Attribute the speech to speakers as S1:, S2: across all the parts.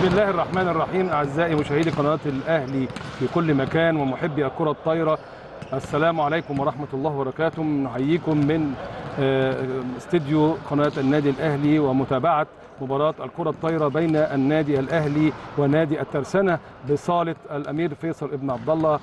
S1: بسم الله الرحمن الرحيم اعزائي مشاهدي قناه الاهلي في كل مكان ومحبي الكره الطايره السلام عليكم ورحمه الله وبركاته نحييكم من آه، استديو قناه النادي الاهلي ومتابعه مباراه الكره الطايره بين النادي الاهلي ونادي الترسانه بصاله الامير فيصل ابن عبد الله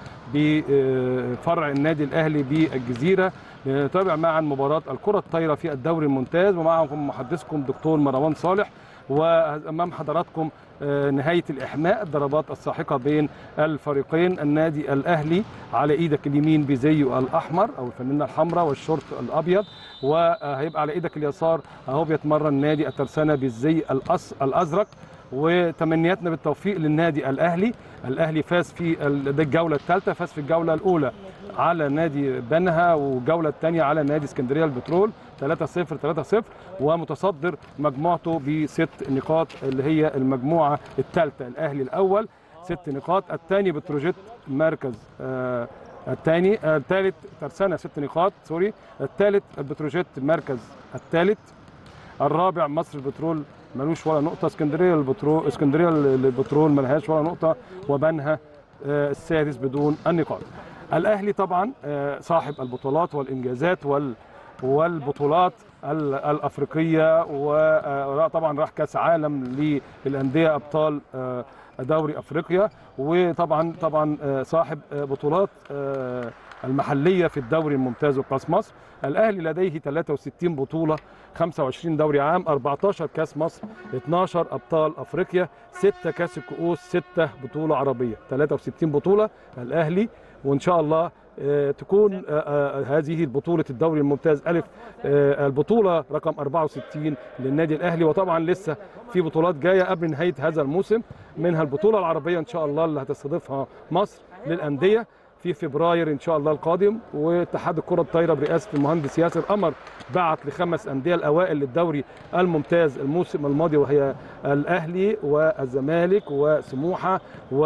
S1: بفرع النادي الاهلي بالجزيره نتابع معا مباراه الكره الطايره في الدوري الممتاز ومعكم محدثكم دكتور مروان صالح وامام حضراتكم آه، نهايه الاحماء الضربات الساحقه بين الفريقين النادي الاهلي على ايدك اليمين بزيه الاحمر او الفانله الحمراء والشورت الابيض وهيبقى على ايدك اليسار اهو بيتمرن نادي الترسانه بالزي الأص- الازرق وتمنياتنا بالتوفيق للنادي الاهلي الاهلي فاز في ال- ده الجوله الثالثه فاز في الجوله الاولى على نادي بنها والجوله الثانيه على نادي اسكندريه البترول 3 0 3 0 ومتصدر مجموعته بست نقاط اللي هي المجموعه الثالثه الاهلي الاول ست نقاط الثاني بتروجيت مركز آه الثاني آه، الثالث ترسانه ست نقاط سوري الثالث البتروجيت مركز الثالث الرابع مصر البترول ملوش ولا نقطه اسكندريه البترول اسكندريه البترول ملهاش ولا نقطه وبنها آه، السادس بدون النقاط الاهلي طبعا آه، صاحب البطولات والانجازات وال والبطولات ال- الافريقيه وطبعا راح كاس عالم للانديه ابطال آه، دوري افريقيا وطبعا طبعا آه، صاحب آه، بطولات آه، المحليه في الدوري الممتاز وكاس مصر الاهلي لديه 63 بطوله 25 دوري عام 14 كاس مصر 12 ابطال افريقيا 6 كاس الكؤوس 6 بطوله عربيه 63 بطوله الاهلي وان شاء الله آه، تكون آه، آه، هذه البطولة الدوري الممتاز ألف آه، البطولة رقم 64 للنادي الأهلي وطبعا لسه في بطولات جاية قبل نهاية هذا الموسم منها البطولة العربية إن شاء الله اللي هتستضيفها مصر للأندية في فبراير ان شاء الله القادم واتحاد الكره الطايره برئاسه المهندس ياسر قمر بعت لخمس انديه الاوائل للدوري الممتاز الموسم الماضي وهي الاهلي والزمالك وسموحه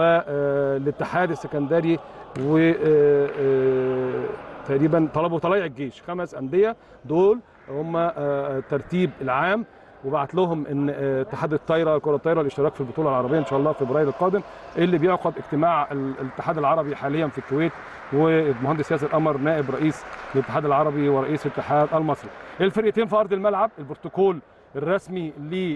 S1: والاتحاد السكندري و آه، آه، تقريبا طلبوا طلائع الجيش خمس انديه دول هم آه، الترتيب العام وبعت لهم ان آه، اتحاد الطايره كره الطايره الاشتراك في البطوله العربيه ان شاء الله في فبراير القادم اللي بيعقد اجتماع ال- الاتحاد العربي حاليا في الكويت والمهندس ياسر قمر نائب رئيس الاتحاد العربي ورئيس الاتحاد المصري. الفرقتين في ارض الملعب البروتوكول الرسمي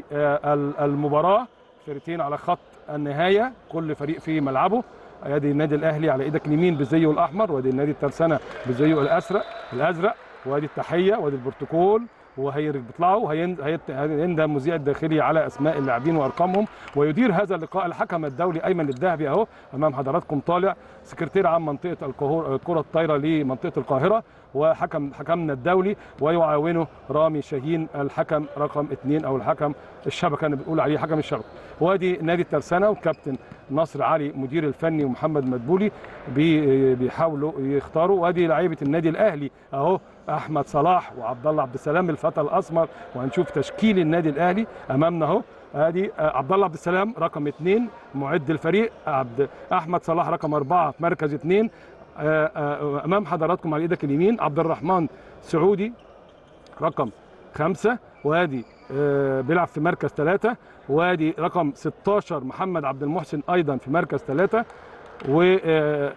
S1: للمباراه فرقتين على خط النهايه كل فريق في ملعبه ادي النادي الاهلي على ايدك اليمين بالزيه الاحمر وادي النادي الترسانه بالزيه الازرق الازرق وادي التحيه وادي البروتوكول وهي بيطلعوا هين- هيت- هيندى المذيع الداخلي على اسماء اللاعبين وارقامهم ويدير هذا اللقاء الحكم الدولي ايمن الذهبي اهو امام حضراتكم طالع سكرتير عام منطقه القهور- الكره الطايره لمنطقه القاهره وحكم حكمنا الدولي ويعاونه رامي شاهين الحكم رقم اثنين او الحكم الشبكه انا بنقول عليه حكم الشبكه وادي نادي الترسانه والكابتن نصر علي مدير الفني ومحمد مدبولي بي- بيحاولوا يختاروا وادي لعيبه النادي الاهلي اهو احمد صلاح وعبد الله عبد السلام الفتى الاسمر وهنشوف تشكيل النادي الاهلي امامنا اهو ادي آه، عبد الله عبد السلام رقم اثنين معد الفريق عبد احمد صلاح رقم اربعه في مركز اثنين آه، آه، امام حضراتكم على ايدك اليمين عبد الرحمن سعودي رقم خمسة وادي آه، بيلعب في مركز ثلاثة وادي رقم 16 محمد عبد المحسن أيضا في مركز ثلاثة و آه،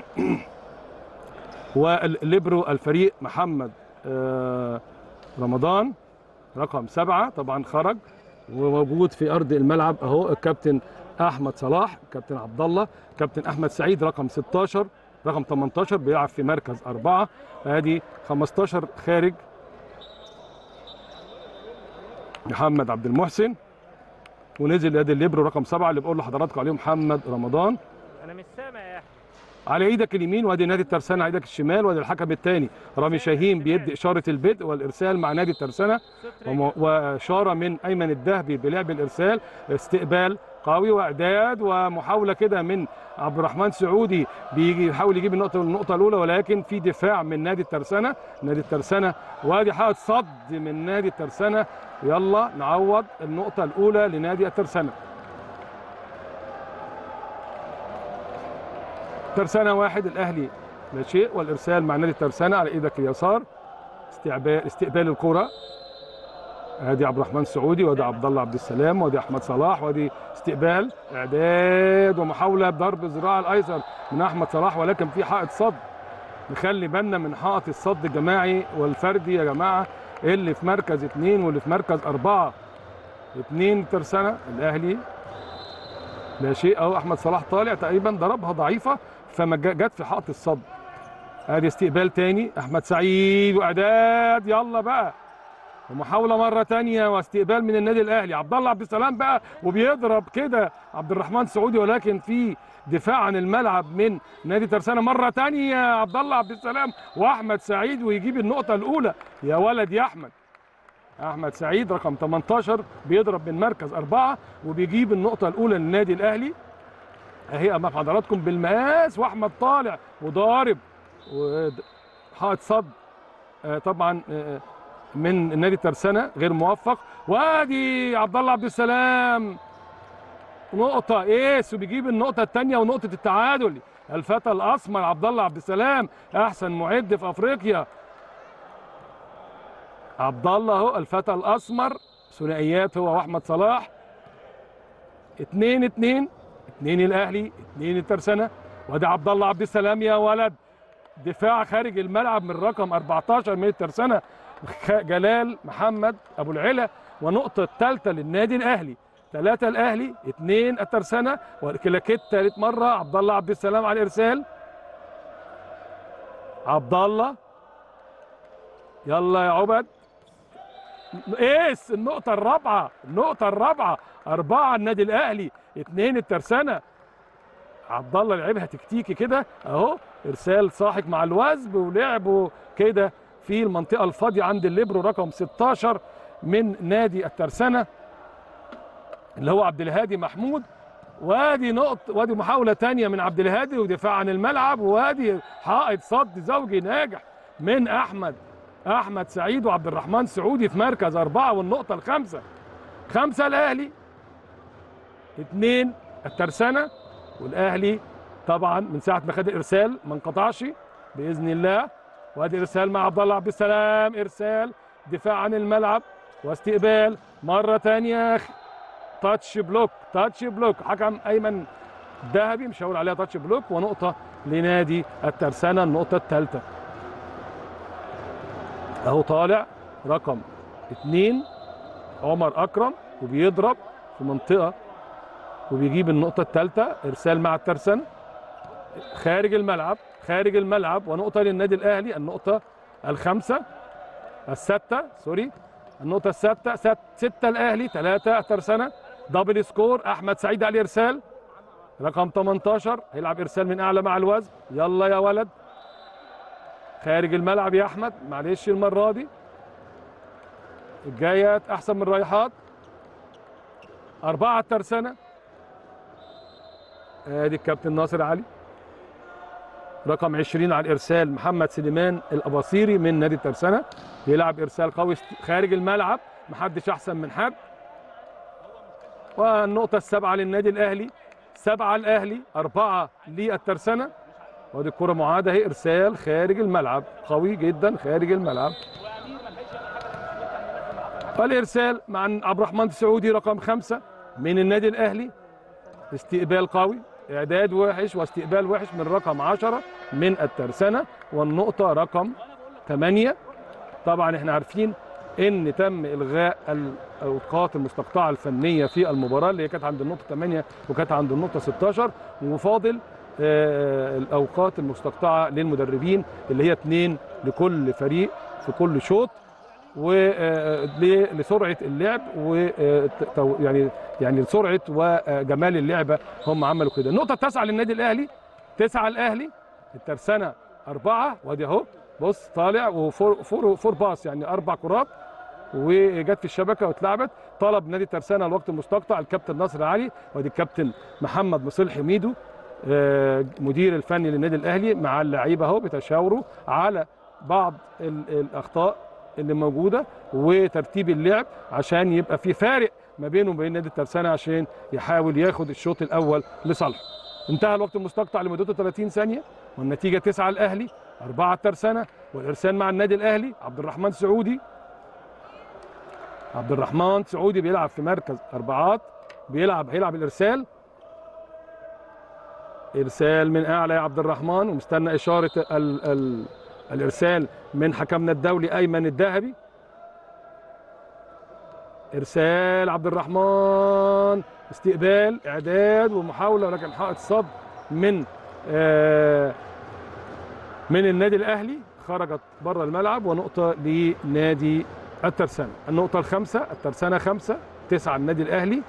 S1: والليبرو الفريق محمد آه، رمضان رقم سبعة طبعا خرج وموجود في أرض الملعب أهو الكابتن أحمد صلاح كابتن عبد الله كابتن أحمد سعيد رقم 16 رقم 18 بيلعب في مركز أربعة ادي 15 خارج محمد عبد المحسن ونزل ادي الليبرو رقم سبعة اللي بقول لحضراتكم عليه محمد رمضان
S2: انا مش سامع يا احمد
S1: على ايدك اليمين وادي نادي الترسانه على ايدك الشمال وادي الحكم الثاني رامي شاهين بيدي اشاره البدء والارسال مع نادي الترسانه
S2: صوت
S1: وم- واشاره من ايمن الذهبي بلعب الارسال استقبال قوي واعداد ومحاوله كده من عبد الرحمن سعودي بيجي يحاول يجيب النقطه النقطه الاولى ولكن في دفاع من نادي الترسانه نادي الترسانه وادي حائط صد من نادي الترسانه يلا نعوض النقطه الاولى لنادي الترسانه ترسانه واحد الاهلي لا شيء والارسال مع نادي الترسانه على ايدك اليسار استقبال استقبال الكره ادي عبد الرحمن السعودي وادي عبد الله عبد السلام وادي احمد صلاح وادي استقبال اعداد ومحاوله بضرب الذراع الايسر من احمد صلاح ولكن في حائط صد نخلي بالنا من حائط الصد الجماعي والفردي يا جماعه اللي في مركز اثنين واللي في مركز اربعه اثنين ترسانه الاهلي لا شيء اهو احمد صلاح طالع تقريبا ضربها ضعيفه فما جا- جت في حائط الصد ادي استقبال تاني احمد سعيد واعداد يلا بقى ومحاوله مره تانية واستقبال من النادي الاهلي عبد الله عبد السلام بقى وبيضرب كده عبد الرحمن سعودي ولكن في دفاع عن الملعب من نادي ترسانه مره تانية عبد الله عبد السلام واحمد سعيد ويجيب النقطه الاولى يا ولد يا احمد احمد سعيد رقم 18 بيضرب من مركز اربعه وبيجيب النقطه الاولى للنادي الاهلي اهي امام حضراتكم بالمقاس واحمد طالع وضارب وحائط صد آه، طبعا آه، من نادي ترسانه غير موفق وادي عبد الله عبد السلام نقطة ايس وبيجيب النقطة الثانية ونقطة التعادل الفتى الأسمر عبد الله عبد السلام أحسن معد في أفريقيا عبد الله اهو الفتى الأسمر ثنائيات هو وأحمد صلاح اتنين اتنين اتنين الأهلي اتنين الترسانة وادي عبد الله عبد السلام يا ولد دفاع خارج الملعب من رقم 14 من الترسانة خ- جلال محمد ابو العلا ونقطه الثالثه للنادي الاهلي ثلاثة الأهلي اثنين الترسانة والكلاكيت ثالث مرة عبد الله عبد السلام على الإرسال عبد الله يلا يا عبد ايس النقطة الرابعة النقطة الرابعة أربعة النادي الأهلي اثنين الترسانة عبد الله لعبها تكتيكي كده اهو ارسال صاحك مع الوزب ولعبوا كده في المنطقه الفاضيه عند الليبرو رقم 16 من نادي الترسانه اللي هو عبد الهادي محمود وادي نقط وادي محاوله تانية من عبد الهادي ودفاع عن الملعب وادي حائط صد زوجي ناجح من احمد احمد سعيد وعبد الرحمن سعودي في مركز اربعه والنقطه الخامسه خمسه الاهلي اثنين الترسانه والاهلي طبعا من ساعه ما خد الارسال ما انقطعش باذن الله وادي ارسال مع عبد الله عبد السلام ارسال دفاع عن الملعب واستقبال مره ثانيه تاتش بلوك تاتش بلوك حكم ايمن ذهبي مش هقول عليها تاتش بلوك ونقطه لنادي الترسانه النقطه الثالثه اهو طالع رقم اثنين عمر اكرم وبيضرب في منطقه وبيجيب النقطه الثالثه ارسال مع الترسانه خارج الملعب خارج الملعب ونقطة للنادي الأهلي النقطة الخامسة الستة سوري النقطة الستة ست ستة الأهلي ثلاثة الترسانة دبل سكور أحمد سعيد على الإرسال رقم 18 هيلعب إرسال من أعلى مع الوزن يلا يا ولد خارج الملعب يا أحمد معلش المرة دي الجايات أحسن من الرايحات أربعة الترسانة ادي الكابتن ناصر علي رقم 20 على الارسال محمد سليمان الاباصيري من نادي الترسانه بيلعب ارسال قوي خارج الملعب محدش احسن من حد والنقطه السابعه للنادي الاهلي سبعه الاهلي اربعه للترسانه وادي الكره معاده اهي ارسال خارج الملعب قوي جدا خارج الملعب والارسال مع عبد الرحمن السعودي رقم خمسه من النادي الاهلي استقبال قوي اعداد وحش واستقبال وحش من رقم 10 من الترسانه والنقطه رقم 8 طبعا احنا عارفين ان تم الغاء الاوقات المستقطعه الفنيه في المباراه اللي هي كانت عند النقطه 8 وكانت عند النقطه 16 وفاضل آه، الاوقات المستقطعه للمدربين اللي هي اثنين لكل فريق في كل شوط ولسرعه اللعب و آه، تو- يعني يعني لسرعه وجمال اللعبه هم عملوا كده النقطه التاسعه للنادي الاهلي تسعه الاهلي الترسانه اربعه وادي اهو بص طالع وفور فور, فور باس يعني اربع كرات وجت في الشبكه واتلعبت طلب نادي الترسانه الوقت المستقطع الكابتن ناصر علي وادي الكابتن محمد مصلحي ميدو آه، مدير الفني للنادي الاهلي مع اللعيبه اهو بيتشاوروا على بعض ال- الاخطاء اللي موجوده وترتيب اللعب عشان يبقى في فارق ما بينه وبين نادي الترسانه عشان يحاول ياخد الشوط الاول لصالحه. انتهى الوقت المستقطع لمدته 30 ثانيه والنتيجه 9 الاهلي 4 الترسانه والارسال مع النادي الاهلي عبد الرحمن سعودي عبد الرحمن سعودي بيلعب في مركز اربعات بيلعب هيلعب الارسال ارسال من اعلى يا عبد الرحمن ومستنى اشاره ال ال الارسال من حكمنا الدولي ايمن الذهبي ارسال عبد الرحمن استقبال اعداد ومحاوله ولكن حائط صد من آه من النادي الاهلي خرجت بره الملعب ونقطه لنادي الترسانه النقطه الخامسه الترسانه خمسه تسعه النادي الاهلي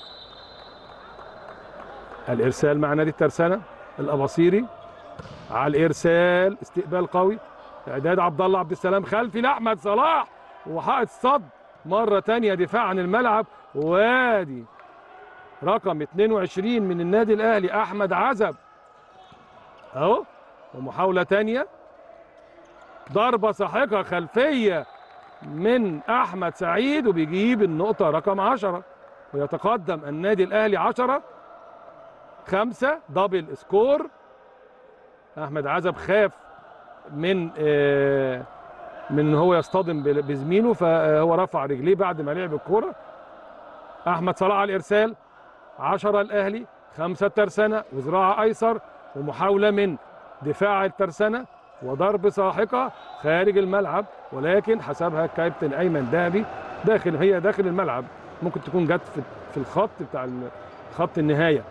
S1: الارسال مع نادي الترسانه الاباصيري على الارسال استقبال قوي اعداد عبد الله عبد السلام خلفي لاحمد صلاح وحائط صد مره تانية دفاع عن الملعب وادي رقم 22 من النادي الاهلي احمد عزب اهو ومحاوله تانية ضربه ساحقه خلفيه من احمد سعيد وبيجيب النقطه رقم 10 ويتقدم النادي الاهلي 10 خمسة دبل سكور احمد عزب خاف من آه من ان هو يصطدم ب- بزميله فهو رفع رجليه بعد ما لعب الكوره احمد صلاح على الارسال 10 الاهلي خمسة الترسانة وزراعة ايسر ومحاولة من دفاع الترسانة وضرب ساحقة خارج الملعب ولكن حسبها الكابتن ايمن دهبي داخل هي داخل الملعب ممكن تكون جت في في الخط بتاع ال- خط النهايه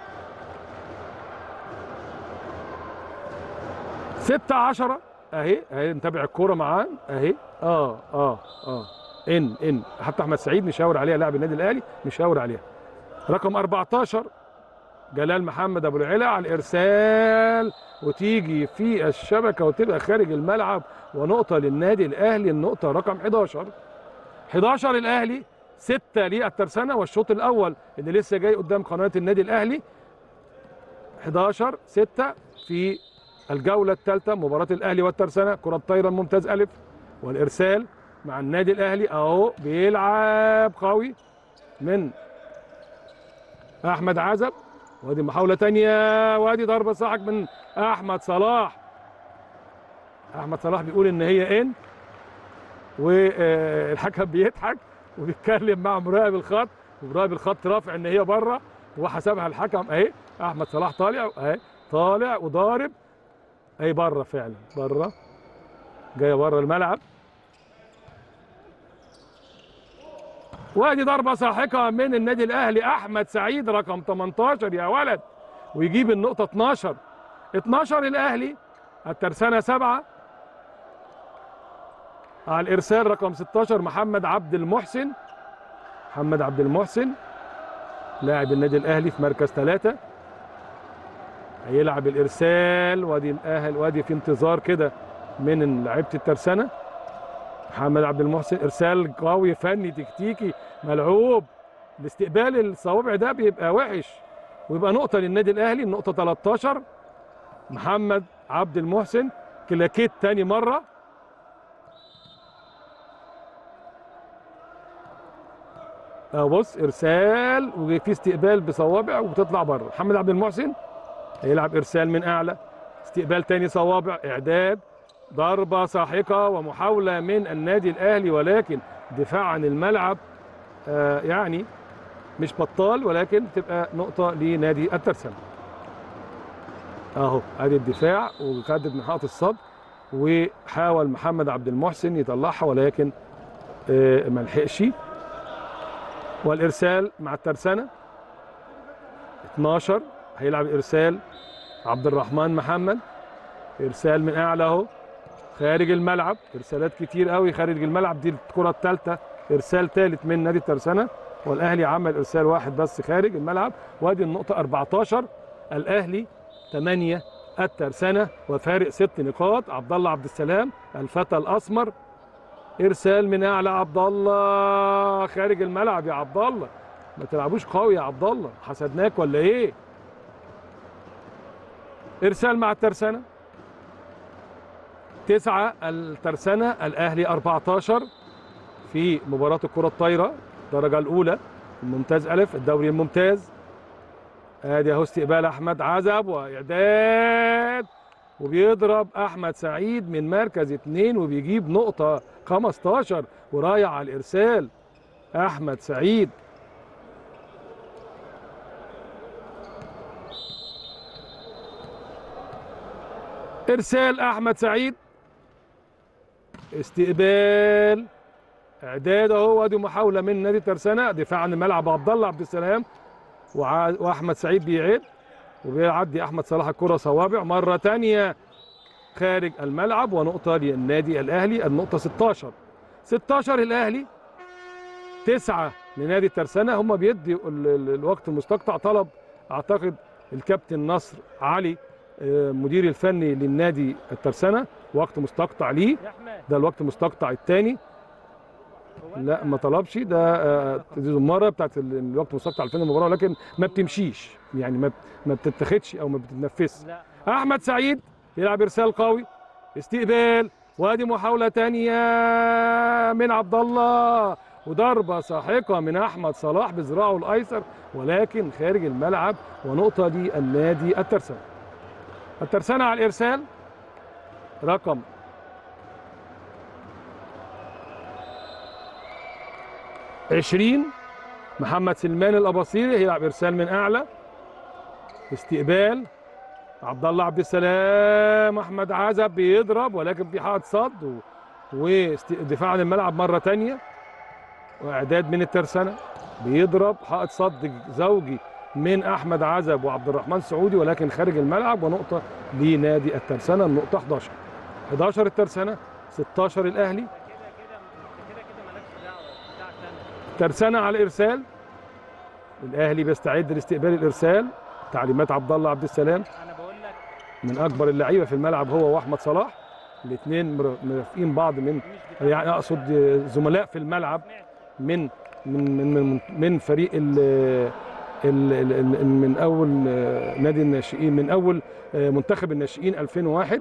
S1: 6 10 اهي اهي نتابع الكوره معاه اهي اه اه اه ان ان حتى احمد سعيد مشاور عليها لاعب النادي الاهلي مشاور عليها رقم 14 جلال محمد ابو العلا على الارسال وتيجي في الشبكه وتبقى خارج الملعب ونقطه للنادي الاهلي النقطه رقم 11 11 الاهلي 6 للترسانه والشوط الاول اللي لسه جاي قدام قناه النادي الاهلي 11 6 في الجولة الثالثة مباراة الأهلي والترسانة كرة طايرة الممتاز ألف والإرسال مع النادي الأهلي أهو بيلعب قوي من أحمد عزب وادي محاولة تانية وادي ضربة صاحك من أحمد صلاح أحمد صلاح بيقول إن هي إن والحكم بيضحك وبيتكلم مع مراقب الخط ومراقب الخط رافع إن هي بره وحسبها الحكم أهي أحمد صلاح طالع أهي طالع وضارب اي بره فعلا بره جايه بره الملعب وادي ضربه ساحقه من النادي الاهلي احمد سعيد رقم 18 يا ولد ويجيب النقطه 12 12 الاهلي الترسانه سبعه على الارسال رقم 16 محمد عبد المحسن محمد عبد المحسن لاعب النادي الاهلي في مركز ثلاثه هيلعب الارسال وادي الاهل وادي في انتظار كده من لعيبه الترسانه محمد عبد المحسن ارسال قوي فني تكتيكي ملعوب الاستقبال الصوابع ده بيبقى وحش ويبقى نقطه للنادي الاهلي النقطه 13 محمد عبد المحسن كلاكيت تاني مره اه بص ارسال وفي استقبال بصوابع وبتطلع بره محمد عبد المحسن هيلعب ارسال من اعلى استقبال تاني صوابع اعداد ضربه ساحقه ومحاوله من النادي الاهلي ولكن دفاع عن الملعب آه يعني مش بطال ولكن تبقى نقطه لنادي الترسانه اهو ادي الدفاع وخدت من حائط الصد وحاول محمد عبد المحسن يطلعها ولكن آه ما لحقش والارسال مع الترسانه 12 هيلعب ارسال عبد الرحمن محمد ارسال من اعلى اهو خارج الملعب ارسالات كتير قوي خارج الملعب دي الكره الثالثه ارسال ثالث من نادي الترسانه والاهلي عمل ارسال واحد بس خارج الملعب وادي النقطه 14 الاهلي 8 الترسانه وفارق ست نقاط عبد الله عبد السلام الفتى الاسمر ارسال من اعلى عبد الله خارج الملعب يا عبد الله ما تلعبوش قوي يا عبد الله حسدناك ولا ايه ارسال مع الترسانه تسعة الترسانة الأهلي 14 في مباراة الكرة الطايرة الدرجة الأولى الممتاز ألف الدوري الممتاز ادي اهو استقبال احمد عزب واعداد وبيضرب احمد سعيد من مركز اثنين وبيجيب نقطه 15 ورايح على الارسال احمد سعيد ارسال احمد سعيد استقبال اعداد اهو ادي محاوله من نادي ترسانه دفاع عن الملعب عبد الله عبد السلام وع- واحمد سعيد بيعد وبيعدي احمد صلاح الكره صوابع مره تانية خارج الملعب ونقطه للنادي الاهلي النقطه 16 16 الاهلي تسعة لنادي الترسانة هم بيدي ال- ال- الوقت المستقطع طلب اعتقد الكابتن نصر علي آه، مدير الفني للنادي الترسانة وقت مستقطع ليه
S2: يا احمد
S1: ده الوقت المستقطع الثاني
S2: هو
S1: لا
S2: أنت-
S1: ما طلبش ده آه، دي زماره بتاعت ال- الوقت المستقطع الفني المباراه ولكن ما بتمشيش يعني ما ما بتتاخدش او ما بتتنفسش
S2: لا
S1: احمد سعيد يلعب ارسال قوي استقبال وادي محاوله تانية من عبد الله وضربه ساحقه من احمد صلاح بذراعه الايسر ولكن خارج الملعب ونقطه للنادي الترسانه الترسانه على الارسال رقم عشرين محمد سلمان الاباصيري هيلعب ارسال من اعلى استقبال عبد الله عبد السلام احمد عزب بيضرب ولكن في حائط صد و... ودفاع عن الملعب مره تانية واعداد من الترسانه بيضرب حائط صد زوجي من احمد عزب وعبد الرحمن سعودي ولكن خارج الملعب ونقطه لنادي الترسانه النقطه 11 11 الترسانه 16 الاهلي
S2: كده كده كده كده مالكش دعوه بتاعك انت
S1: ترسانة على الارسال الاهلي بيستعد لاستقبال الارسال تعليمات عبد الله عبد السلام
S2: انا بقول لك
S1: من اكبر اللعيبه في الملعب هو واحمد صلاح الاثنين مرافقين بعض من
S2: مش بتاعك
S1: يعني اقصد زملاء في الملعب
S2: سمعت.
S1: من من من من, من فريق ال ال ال ال من اول نادي الناشئين من اول منتخب الناشئين 2001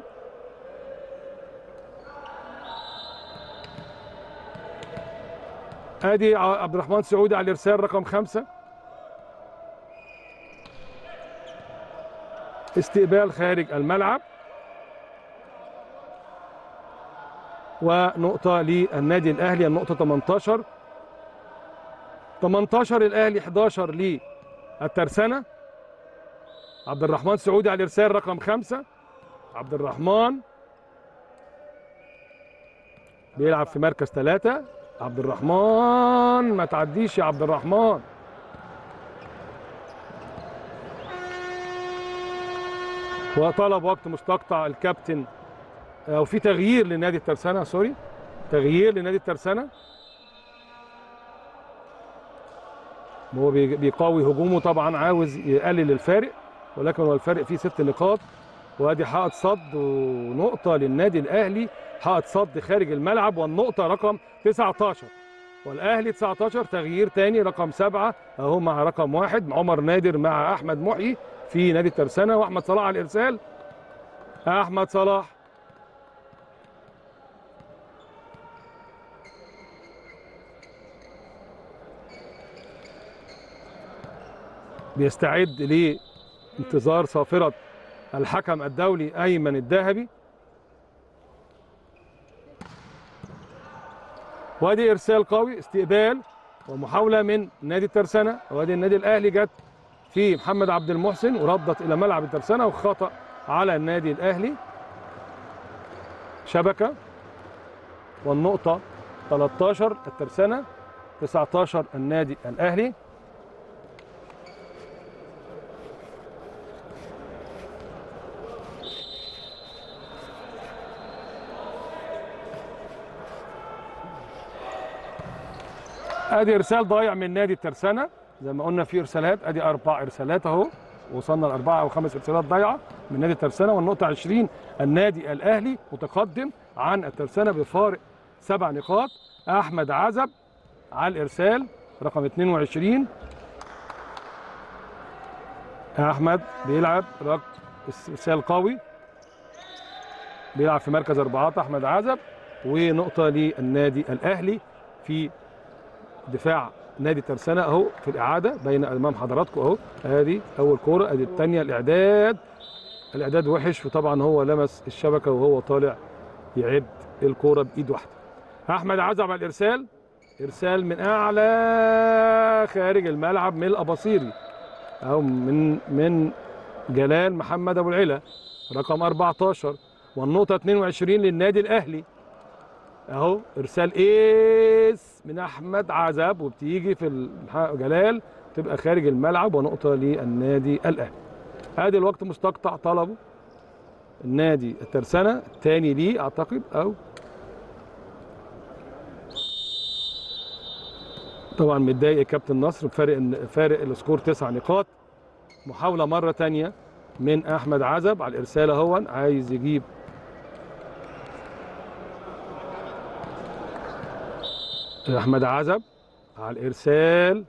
S1: ادي عبد الرحمن سعودي على الارسال رقم خمسة استقبال خارج الملعب ونقطة للنادي الأهلي النقطة 18 18 الأهلي 11 للترسانة عبد الرحمن سعودي على الإرسال رقم خمسة عبد الرحمن بيلعب في مركز ثلاثة عبد الرحمن ما تعديش يا عبد الرحمن وطلب وقت مستقطع الكابتن او في تغيير لنادي الترسانه سوري تغيير لنادي الترسانه هو بي- بيقوي هجومه طبعا عاوز يقلل الفارق ولكن هو الفارق فيه ست نقاط وادي حائط صد ونقطه للنادي الاهلي حائط صد خارج الملعب والنقطه رقم 19 والاهلي 19 تغيير تاني رقم سبعة اهو مع رقم واحد عمر نادر مع احمد محيي في نادي الترسانه واحمد صلاح على الارسال احمد صلاح بيستعد لانتظار صافرة الحكم الدولي أيمن الذهبي وادي إرسال قوي استقبال ومحاولة من نادي الترسانة وادي النادي الأهلي جت في محمد عبد المحسن وردت إلى ملعب الترسانة وخطأ على النادي الأهلي شبكة والنقطة 13 الترسانة 19 النادي الأهلي ادي ارسال ضايع من نادي الترسانه زي ما قلنا في ارسالات ادي اربع ارسالات اهو وصلنا لاربعه او خمس ارسالات ضايعه من نادي الترسانه والنقطه 20 النادي الاهلي متقدم عن الترسانه بفارق سبع نقاط احمد عزب على الارسال رقم 22 احمد بيلعب رقم ارسال قوي بيلعب في مركز اربعات احمد عزب ونقطه للنادي الاهلي في دفاع نادي ترسانة اهو في الاعاده بين امام حضراتكم اهو ادي اول كوره ادي الثانيه الاعداد الاعداد وحش وطبعا هو لمس الشبكه وهو طالع يعد الكوره بايد واحده احمد عزب على الارسال ارسال من اعلى خارج الملعب من الاباصيري او من من جلال محمد ابو العلا رقم 14 والنقطه 22 للنادي الاهلي اهو ارسال ايس من احمد عزب وبتيجي في الح- جلال تبقى خارج الملعب ونقطه للنادي الاهلي ادي الوقت مستقطع طلبه النادي الترسانة الثاني ليه اعتقد او طبعا متضايق كابتن نصر بفارق فارق السكور تسع نقاط محاولة مرة تانية من أحمد عزب على الإرسال اهو عايز يجيب أحمد عزب على الإرسال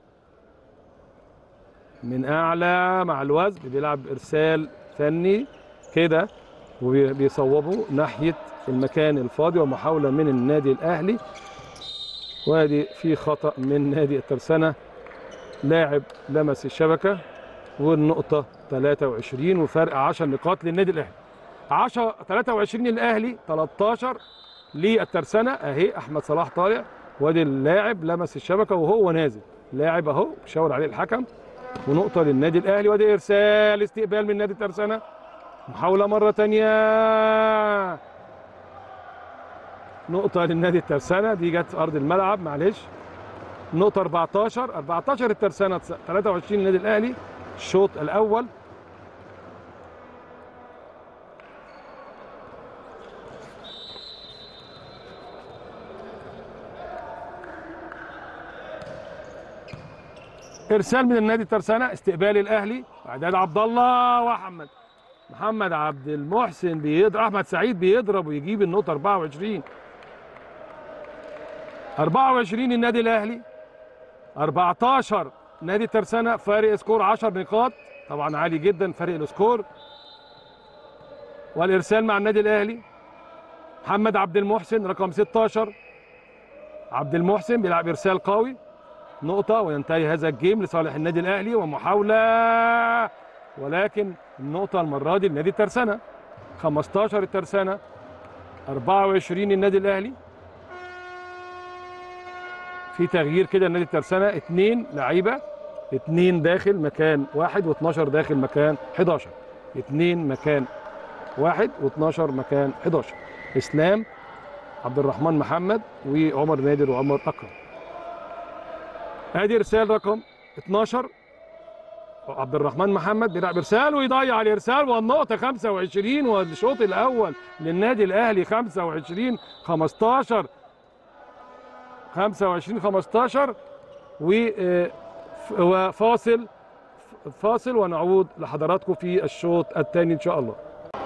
S1: من أعلى مع الوزن بيلعب إرسال فني كده وبيصوبه ناحية المكان الفاضي ومحاولة من النادي الأهلي وادي في خطأ من نادي الترسانة لاعب لمس الشبكة والنقطة 23 وفرق 10 نقاط للنادي الأهلي 10 23 للأهلي 13 للترسانة أهي أحمد صلاح طالع وادي اللاعب لمس الشبكة وهو نازل لاعب أهو شاور عليه الحكم ونقطة للنادي الأهلي وادي إرسال استقبال من نادي الترسانة محاولة مرة تانية نقطة للنادي الترسانة دي جت في أرض الملعب معلش نقطة 14 14 الترسانة 23 النادي الأهلي الشوط الأول ارسال من النادي الترسانة استقبال الاهلي اعداد عبد الله واحمد محمد عبد المحسن بيضرب احمد سعيد بيضرب ويجيب النقطه 24 24 النادي الاهلي 14 نادي الترسانة فارق سكور 10 نقاط طبعا عالي جدا فرق السكور والارسال مع النادي الاهلي محمد عبد المحسن رقم 16 عبد المحسن بيلعب ارسال قوي نقطة وينتهي هذا الجيم لصالح النادي الأهلي ومحاولة ولكن النقطة المرة دي لنادي الترسانة 15 الترسانة 24 النادي الأهلي في تغيير كده النادي الترسانة اثنين لعيبة اثنين داخل مكان واحد و12 داخل مكان 11 اثنين مكان واحد و12 مكان 11 اسلام عبد الرحمن محمد وعمر نادر وعمر اكرم ادي ارسال رقم 12 عبد الرحمن محمد بيلعب ارسال ويضيع الارسال والنقطه 25 والشوط الاول للنادي الاهلي 25 15 25 15 و- وفاصل فاصل ونعود لحضراتكم في الشوط الثاني ان شاء الله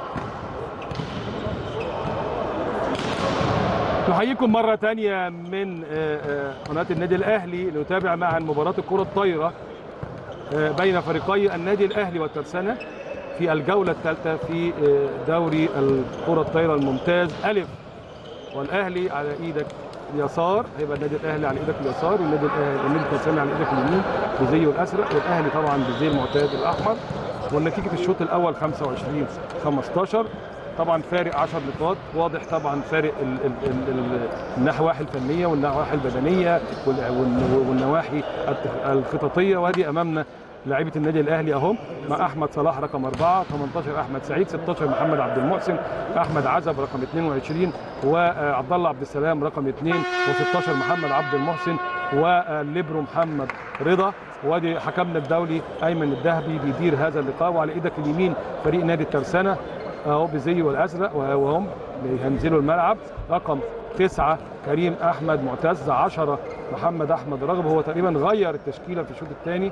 S1: نحييكم مرة تانية من آه، آه، قناة النادي الأهلي نتابع معا مباراة الكرة الطايرة آه، بين فريقي النادي الأهلي والترسانة في الجولة الثالثة في آه، دوري الكرة الطايرة الممتاز ألف والأهلي على إيدك اليسار هيبقى النادي الأهلي على إيدك اليسار والنادي الأهلي والنادي الترسانة على إيدك اليمين بزيه الأزرق والأهلي طبعا بزيه المعتاد الأحمر والنتيجة في الشوط الأول 25 15 طبعا فارق 10 نقاط واضح طبعا فارق ال ال ال ال النواحي الفنيه والنواحي البدنيه وال- وال- والنواحي الت- الخططيه وادي امامنا لاعيبه النادي الاهلي اهم مع احمد صلاح رقم 4 18 احمد سعيد 16 محمد عبد المحسن احمد عزب رقم 22 وعبد الله عبد السلام رقم 2 و16 محمد عبد المحسن والليبرو محمد رضا وادي حكمنا الدولي ايمن الذهبي بيدير هذا اللقاء وعلى ايدك اليمين فريق نادي الترسانه اهو بالزي والازرق وهم بينزلوا الملعب رقم تسعة كريم احمد معتز 10 محمد احمد رغب هو تقريبا غير التشكيله في الشوط الثاني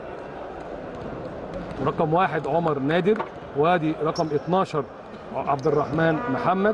S1: رقم واحد عمر نادر وادي رقم 12 عبد الرحمن محمد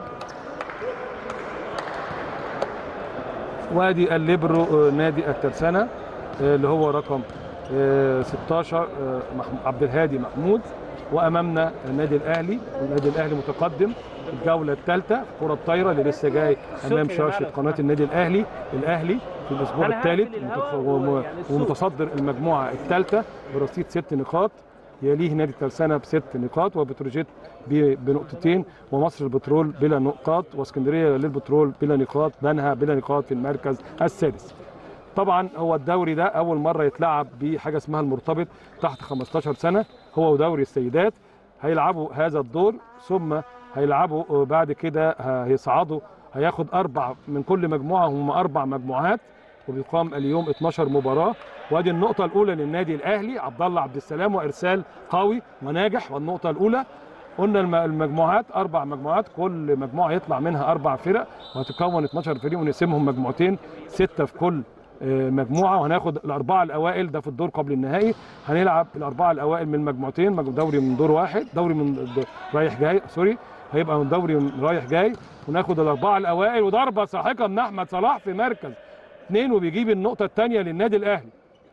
S1: وادي الليبرو آه، نادي الترسانة آه، اللي هو رقم آه، 16 آه، مح- عبد الهادي محمود وامامنا النادي الاهلي النادي الاهلي متقدم الجوله الثالثه كره الطايره اللي لسه جاي امام
S2: شكري
S1: شاشه
S2: معلش.
S1: قناه النادي الاهلي الاهلي في الاسبوع
S2: أنا
S1: الثالث
S2: هقفل الهوا
S1: متف- وم-
S2: يعني الصوت.
S1: ومتصدر المجموعه الثالثه برصيد ست نقاط يليه نادي الترسانة بست نقاط وبتروجيت ب- بنقطتين ومصر البترول بلا نقاط واسكندريه للبترول بلا نقاط بنها بلا نقاط في المركز السادس طبعا هو الدوري ده اول مره يتلعب بحاجه اسمها المرتبط تحت 15 سنه هو ودوري السيدات هيلعبوا هذا الدور ثم هيلعبوا بعد كده هيصعدوا هياخد اربع من كل مجموعه هم اربع مجموعات وبيقام اليوم 12 مباراه وادي النقطه الاولى للنادي الاهلي عبد الله عبد السلام وارسال قوي وناجح والنقطه الاولى قلنا الم- المجموعات اربع مجموعات كل مجموعه يطلع منها اربع فرق وهتكون 12 فريق ونقسمهم مجموعتين سته في كل آه، مجموعه وهناخد الاربعه الاوائل ده في الدور قبل النهائي هنلعب الاربعه الاوائل من مجموعتين مج- دوري من دور واحد دوري من د- رايح جاي سوري هيبقى من دوري من رايح جاي وناخد الاربعه الاوائل وضربه ساحقه من احمد صلاح في مركز اثنين وبيجيب النقطه الثانيه للنادي الاهلي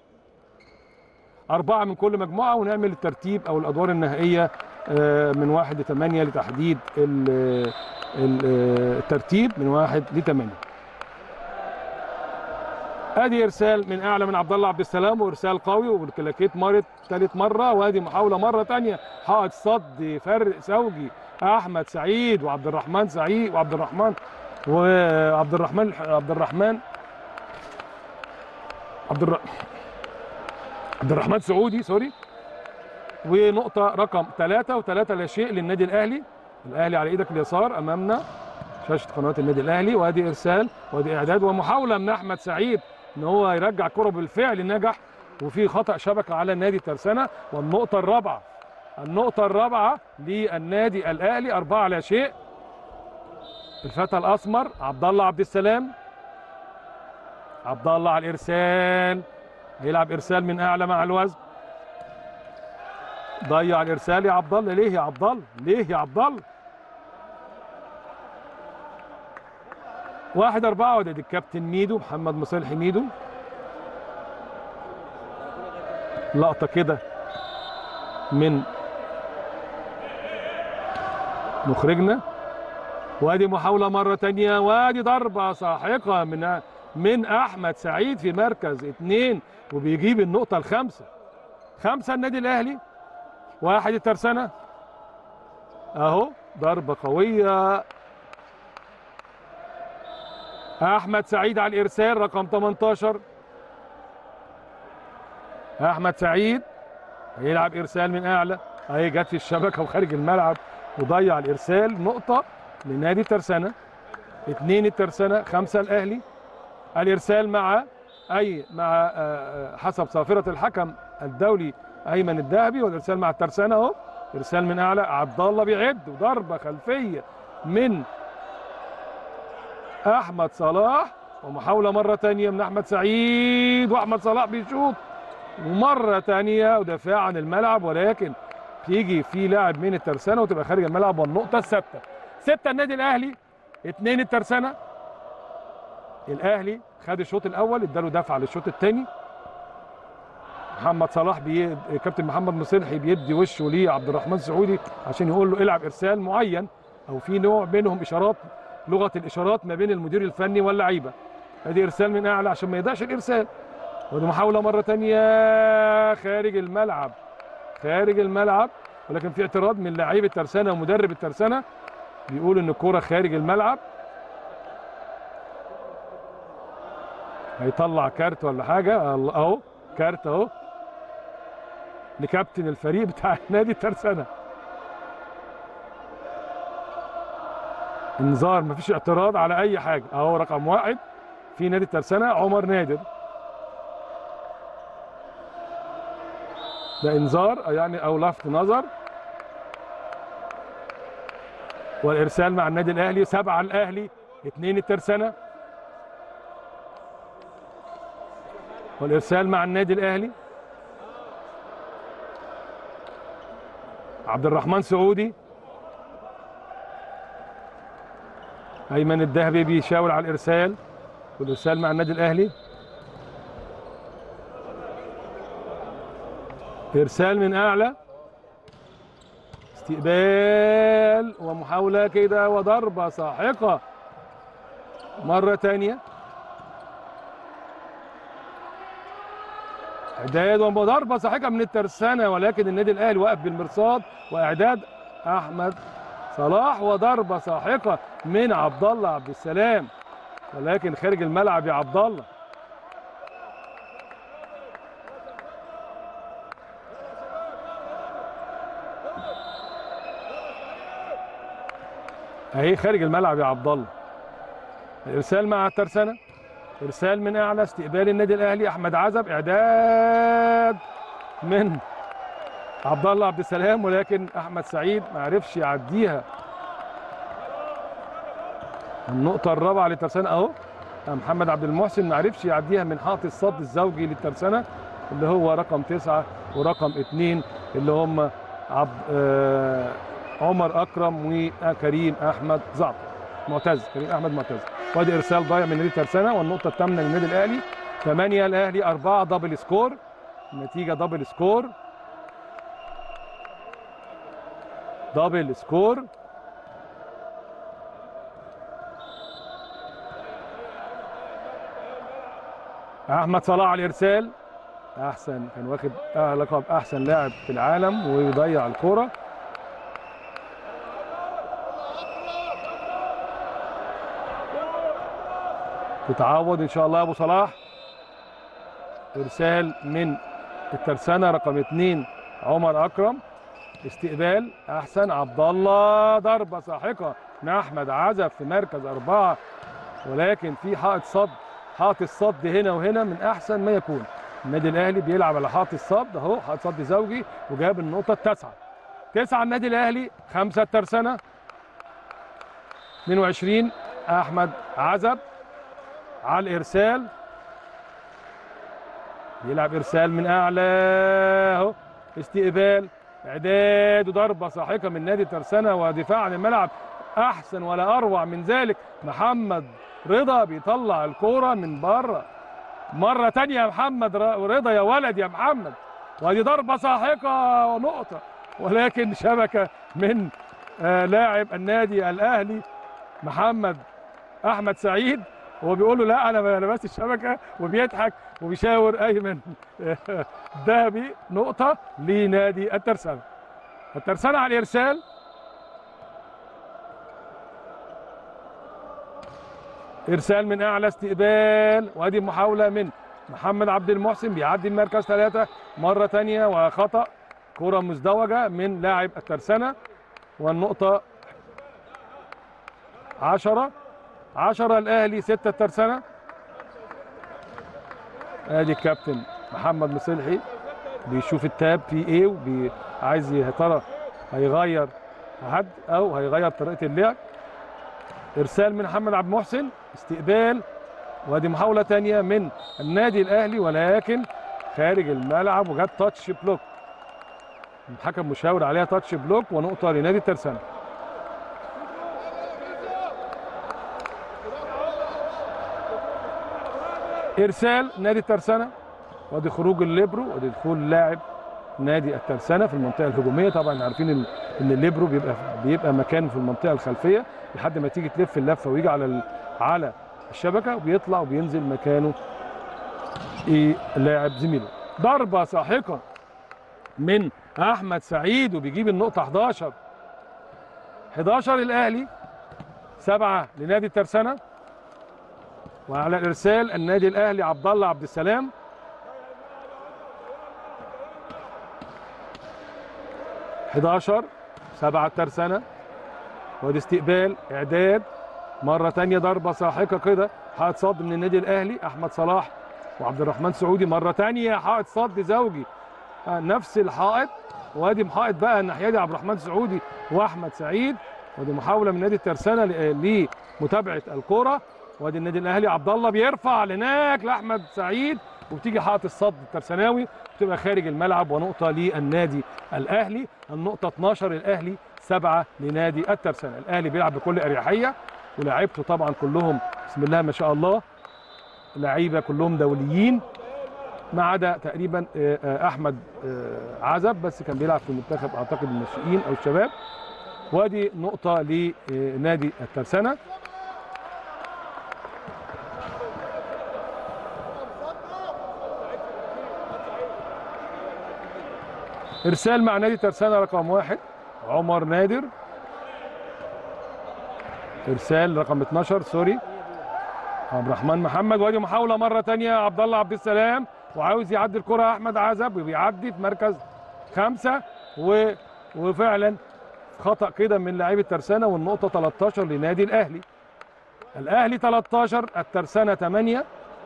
S1: أربعة من كل مجموعة ونعمل الترتيب أو الأدوار النهائية آه، من واحد لثمانية لتحديد ال- ال- آه، الترتيب من واحد لثمانية. ادي ارسال من اعلى من عبد الله عبد السلام وارسال قوي والكلاكيت مرت ثالث مره وادي محاوله مره ثانيه حائط صد فرق زوجي احمد سعيد وعبد الرحمن سعيد وعبد الرحمن وعبد الرحمن عبد الرحمن عبد الر... عبد الرحمن سعودي سوري ونقطة رقم ثلاثة وثلاثة لا شيء للنادي الأهلي الأهلي على إيدك اليسار أمامنا شاشة قناة النادي الأهلي وأدي إرسال وأدي إعداد ومحاولة من أحمد سعيد إن هو يرجع كرة بالفعل نجح وفي خطأ شبكة على النادي ترسانة والنقطة الرابعة النقطة الرابعة للنادي الأهلي أربعة لا شيء الفتى الأسمر عبد الله عبد السلام عبد الله على الإرسال هيلعب إرسال من أعلى مع الوزن ضيع الارسال يا عبد الله ليه يا عبد الله ليه يا عبد الله واحد أربعة وده دي الكابتن ميدو محمد مصالح ميدو لقطة كده من مخرجنا وادي محاولة مرة تانية وادي ضربة ساحقة من من أحمد سعيد في مركز اثنين وبيجيب النقطة الخامسة خمسة النادي الأهلي واحد الترسانة اهو ضربة قوية احمد سعيد على الارسال رقم 18 احمد سعيد هيلعب ارسال من اعلى اهي جت في الشبكة وخارج الملعب وضيع الارسال نقطة لنادي الترسانة اثنين الترسانة خمسة الاهلي الارسال مع اي مع آه، آه، حسب صافرة الحكم الدولي ايمن الذهبي والارسال مع الترسانه اهو ارسال من اعلى عبد الله بيعد وضربه خلفيه من احمد صلاح ومحاوله مره ثانيه من احمد سعيد واحمد صلاح بيشوط ومره ثانيه ودفاع عن الملعب ولكن تيجي في لاعب من الترسانه وتبقى خارج الملعب والنقطه السادسه سته النادي الاهلي اثنين الترسانه الاهلي خد الشوط الاول اداله دفعه للشوط الثاني محمد صلاح بي... كابتن محمد مصلحي بيدي وشه ليه عبد الرحمن سعودي عشان يقول له العب ارسال معين او في نوع بينهم اشارات لغه الاشارات ما بين المدير الفني واللعيبه ادي ارسال من اعلى عشان ما يضيعش الارسال ودي محاوله مره ثانيه خارج الملعب خارج الملعب ولكن في اعتراض من لعيب الترسانه ومدرب الترسانه بيقول ان الكره خارج الملعب هيطلع كارت ولا حاجه الله- اهو كارت اهو لكابتن الفريق بتاع نادي الترسانة انذار مفيش اعتراض على اي حاجه اهو رقم واحد في نادي الترسانة عمر نادر ده انذار يعني او لفت نظر والارسال مع النادي الاهلي سبعه الاهلي اثنين الترسانة والارسال مع النادي الاهلي عبد الرحمن سعودي ايمن الذهبي بيشاور على الارسال والارسال مع النادي الاهلي ارسال من اعلى استقبال ومحاوله كده وضربه ساحقه مره ثانيه اعداد وضربه ساحقه من الترسانه ولكن النادي الاهلي واقف بالمرصاد واعداد احمد صلاح وضربه ساحقه من عبد الله عبد السلام ولكن خارج الملعب يا عبد الله اهي خارج الملعب يا عبد الله الارسال مع الترسانه ارسال من اعلى استقبال النادي الاهلي احمد عزب اعداد من عبد الله عبد السلام ولكن احمد سعيد ما عرفش يعديها النقطة الرابعة للترسانة اهو محمد عبد المحسن ما عرفش يعديها من حائط الصد الزوجي للترسانة اللي هو رقم تسعة ورقم اتنين اللي هم عبد آه عمر اكرم وكريم احمد زعتر معتز كريم احمد معتز وادي ارسال ضايع من نادي ترسانة والنقطة الثامنة للنادي الاهلي 8 الاهلي 4 دبل سكور النتيجة دبل سكور دبل سكور احمد صلاح على الارسال احسن كان واخد لقب احسن لاعب في العالم ويضيع الكره تتعوض ان شاء الله يا ابو صلاح ارسال من الترسانه رقم اثنين عمر اكرم استقبال احسن عبد الله ضربه ساحقه من احمد عزب في مركز اربعه ولكن في حائط صد حائط الصد هنا وهنا من احسن ما يكون النادي الاهلي بيلعب على حائط الصد اهو حائط صد زوجي وجاب النقطه التاسعه تسعه النادي الاهلي خمسه الترسانه 22 احمد عزب على الارسال بيلعب ارسال من اعلى اهو استقبال اعداد وضربه ساحقه من نادي ترسانه ودفاع عن الملعب احسن ولا اروع من ذلك محمد رضا بيطلع الكوره من بره مره تانية يا محمد رضا يا ولد يا محمد ودي ضربه ساحقه ونقطه ولكن شبكه من آه لاعب النادي الاهلي محمد احمد سعيد هو بيقول له لا انا ما لبست الشبكه وبيضحك وبيشاور ايمن ذهبي نقطه لنادي الترسانه الترسانه على الارسال ارسال من اعلى استقبال وادي محاوله من محمد عبد المحسن بيعدي المركز ثلاثه مره ثانيه وخطا كره مزدوجه من لاعب الترسانه والنقطه 10 10 الاهلي 6 الترسانه ادي الكابتن محمد مصلحي بيشوف التاب في ايه وعايز يا ترى هيغير حد او هيغير طريقه اللعب ارسال من محمد عبد المحسن استقبال وادي محاوله ثانيه من النادي الاهلي ولكن خارج الملعب وجت تاتش بلوك الحكم مشاور عليها تاتش بلوك ونقطه لنادي الترسانه ارسال نادي الترسانه وادي خروج الليبرو وادي دخول لاعب نادي الترسانه في المنطقه الهجوميه طبعا عارفين ان ان الليبرو بيبقى بيبقى مكانه في المنطقه الخلفيه لحد ما تيجي تلف اللفه ويجي على على الشبكه وبيطلع وبينزل مكانه ايه لاعب زميله ضربه ساحقه من احمد سعيد وبيجيب النقطه 11 11 الاهلي سبعه لنادي الترسانه وعلى الارسال النادي الاهلي عبد الله عبد السلام حداشر سبعة الترسانة وادي استقبال اعداد مرة تانية ضربة ساحقة كده حائط صد من النادي الاهلي احمد صلاح وعبد الرحمن سعودي مرة تانية حائط صد زوجي نفس الحائط وادي محائط بقى الناحية دي عبد الرحمن سعودي واحمد سعيد ودي محاولة من نادي الترسانة لمتابعة الكرة وادي النادي الاهلي عبد الله بيرفع لهناك لاحمد سعيد وبتيجي حائط الصد الترساناوي بتبقى خارج الملعب ونقطه للنادي الاهلي النقطه 12 الاهلي سبعه لنادي الترسانه الاهلي بيلعب بكل اريحيه ولاعيبته طبعا كلهم بسم الله ما شاء الله لعيبه كلهم دوليين ما عدا تقريبا احمد عزب بس كان بيلعب في المنتخب اعتقد الناشئين او الشباب وادي نقطه لنادي الترسانه ارسال مع نادي ترسانه رقم واحد عمر نادر ارسال رقم 12 سوري عبد الرحمن محمد وادي محاوله مره ثانيه عبد الله عبد السلام وعاوز يعدي الكره احمد عزب وبيعدي في مركز خمسه و... وفعلا خطا كده من لاعبي الترسانه والنقطه 13 لنادي الاهلي الاهلي 13 الترسانه 8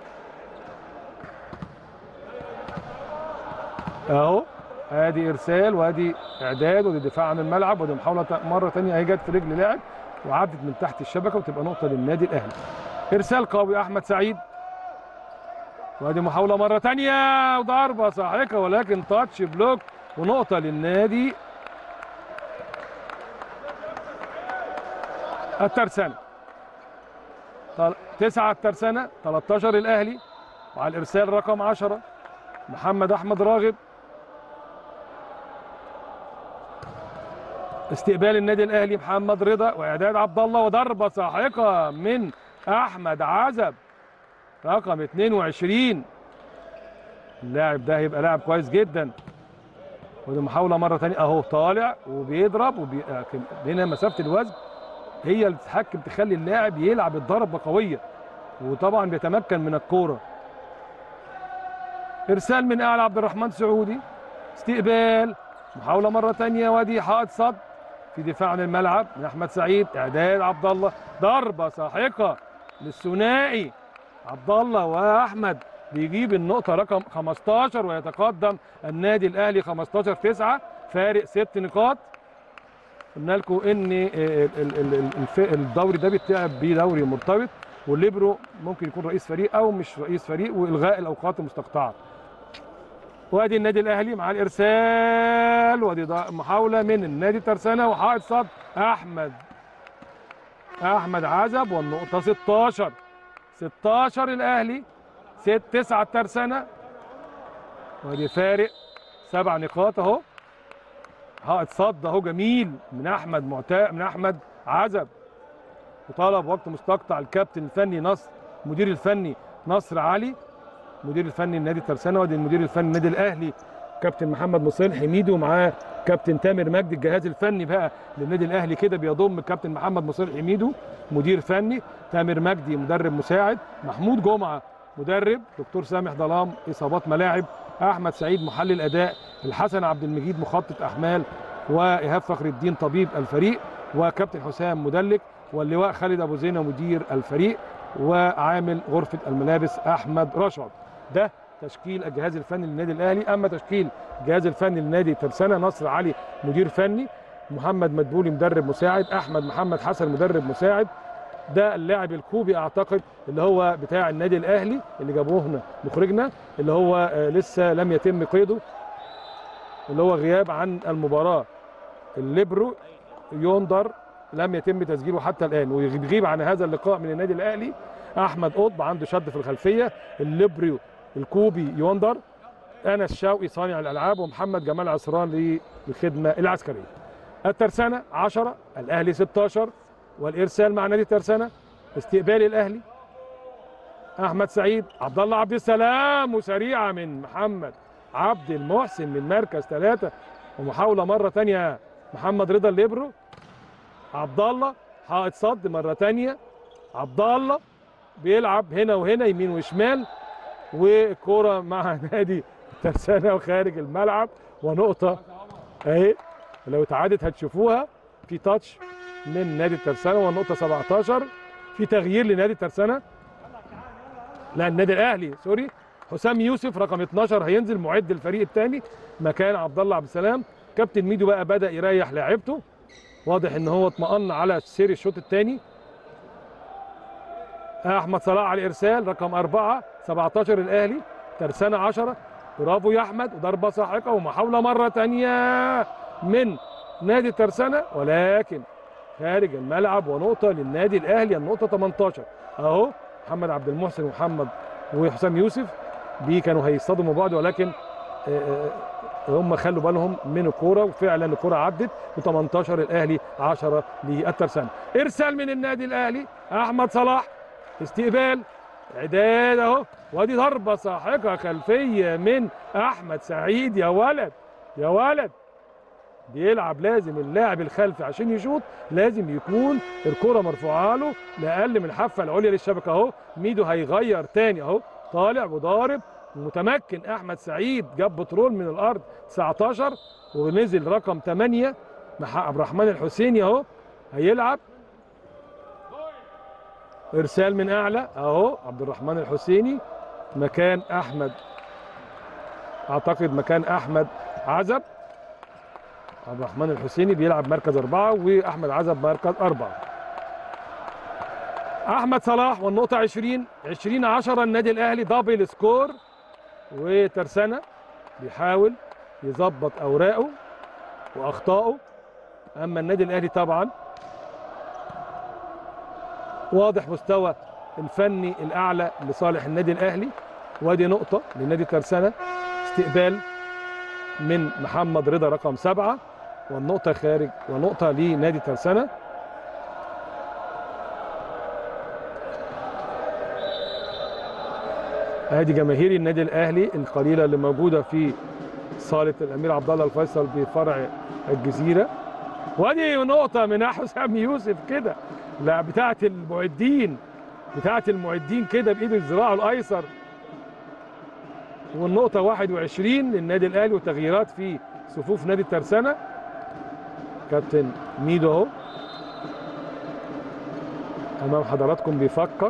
S1: اهو ادي ارسال وادي اعداد ودي دفاع عن الملعب ودي محاوله مره ثانيه اهي جت في رجل لاعب وعدت من تحت الشبكه وتبقى نقطه للنادي الاهلي ارسال قوي احمد سعيد وادي محاوله مره ثانيه وضربه ساحقه ولكن تاتش بلوك ونقطه للنادي الترسانه طل- تسعة الترسانة 13 الأهلي وعلى الإرسال رقم 10 محمد أحمد راغب استقبال النادي الأهلي محمد رضا وإعداد عبد الله وضربة ساحقة من أحمد عزب رقم 22 اللاعب ده هيبقى لاعب كويس جدا ودي محاولة مرة تانية أهو طالع وبيضرب وبي... هنا مسافة الوزن هي اللي تتحكم تخلي اللاعب يلعب الضربه قويه وطبعا بيتمكن من الكوره ارسال من اعلى عبد الرحمن سعودي استقبال محاوله مره ثانيه وادي حائط صد في دفاع عن الملعب من احمد سعيد اعداد عبد الله ضربه ساحقه للثنائي عبد الله واحمد بيجيب النقطه رقم 15 ويتقدم النادي الاهلي 15 9 فارق ست نقاط قلنا لكم ان ال- ال- ال- الف- الدوري ده بيتلعب بيه دوري مرتبط والليبرو ممكن يكون رئيس فريق او مش رئيس فريق والغاء الاوقات المستقطعه وادي النادي الاهلي مع الارسال وادي ضا- محاوله من النادي ترسانه وحائط صد احمد احمد عزب والنقطه 16 16 الاهلي 6 9 الترسانه وادي فارق سبع نقاط اهو حائط صد اهو جميل من احمد معتا من احمد عزب وطلب وقت مستقطع الكابتن الفني نصر المدير الفني نصر علي مدير الفني النادي الترسانه وادي المدير الفني النادي الاهلي كابتن محمد مصلح حميدو ومعاه كابتن تامر مجدي الجهاز الفني بقى للنادي الاهلي كده بيضم الكابتن محمد مصلح حميدو مدير فني تامر مجدي مدرب مساعد محمود جمعه مدرب دكتور سامح ظلام اصابات ملاعب احمد سعيد محلل اداء الحسن عبد المجيد مخطط احمال وايهاب فخر الدين طبيب الفريق وكابتن حسام مدلك واللواء خالد ابو زينه مدير الفريق وعامل غرفه الملابس احمد رشد ده تشكيل الجهاز الفني للنادي الاهلي اما تشكيل الجهاز الفني لنادي ترسانه نصر علي مدير فني محمد مدبولي مدرب مساعد احمد محمد حسن مدرب مساعد ده اللاعب الكوبي اعتقد اللي هو بتاع النادي الاهلي اللي جابوه هنا مخرجنا اللي هو آه، لسه لم يتم قيده اللي هو غياب عن المباراه الليبرو يوندر لم يتم تسجيله حتى الان ويغيب عن هذا اللقاء من النادي الاهلي احمد قطب عنده شد في الخلفيه الليبريو الكوبي يوندر انس شوقي صانع الالعاب ومحمد جمال عصران للخدمه العسكريه الترسانه 10 الاهلي 16 والارسال مع نادي الترسانه استقبال الاهلي احمد سعيد عبد الله عبد السلام وسريعه من محمد عبد المحسن من مركز ثلاثه ومحاوله مره ثانيه محمد رضا الليبرو عبد الله حائط صد مره ثانيه عبد الله بيلعب هنا وهنا يمين وشمال وكرة مع نادي الترسانة وخارج الملعب ونقطة اهي لو اتعادت هتشوفوها في تاتش من نادي الترسانة والنقطة 17 في تغيير لنادي الترسانة لا النادي الاهلي سوري حسام يوسف رقم 12 هينزل معد الفريق الثاني مكان عبد الله عبد السلام كابتن ميدو بقى بدا يريح لاعيبته واضح ان هو اطمأن على سير الشوط الثاني احمد صلاح على الارسال رقم أربعة 17 الاهلي ترسانة 10 برافو يا احمد وضربه ساحقه ومحاوله مره ثانيه من نادي الترسانة ولكن خارج الملعب ونقطه للنادي الاهلي النقطه 18 اهو محمد عبد المحسن ومحمد وحسام يوسف دي كانوا هيصطدموا بعض ولكن آه، آه، هم خلوا بالهم من الكوره وفعلا الكوره عدت و18 الاهلي 10 للترسانة ارسال من النادي الاهلي احمد صلاح استقبال اعداد اهو وادي ضربه ساحقه خلفيه من احمد سعيد يا ولد يا ولد بيلعب لازم اللاعب الخلفي عشان يشوط لازم يكون الكره مرفوعه له لاقل من الحافه العليا للشبكه اهو ميدو هيغير تاني اهو طالع وضارب متمكن احمد سعيد جاب بترول من الارض 19 ونزل رقم 8 مح- عبد الرحمن الحسيني اهو هيلعب ارسال من اعلى اهو عبد الرحمن الحسيني مكان احمد اعتقد مكان احمد عزب عبد الرحمن الحسيني بيلعب مركز أربعة وأحمد عزب مركز أربعة أحمد صلاح والنقطة 20 20 10 النادي الأهلي دبل سكور وترسانة بيحاول يظبط أوراقه وأخطائه أما النادي الأهلي طبعا واضح مستوى الفني الأعلى لصالح النادي الأهلي وادي نقطة لنادي ترسانة استقبال من محمد رضا رقم سبعة والنقطة خارج ونقطة لنادي ترسانة ادي جماهير النادي الاهلي القليله اللي موجوده في صاله الامير عبد الله الفيصل بفرع الجزيره وادي نقطه من حسام يوسف كده لا بتاعه المعدين بتاعه المعدين كده بايد الذراع الايسر والنقطه 21 للنادي الاهلي وتغييرات في صفوف نادي الترسانه كابتن ميدو اهو امام حضراتكم بيفكر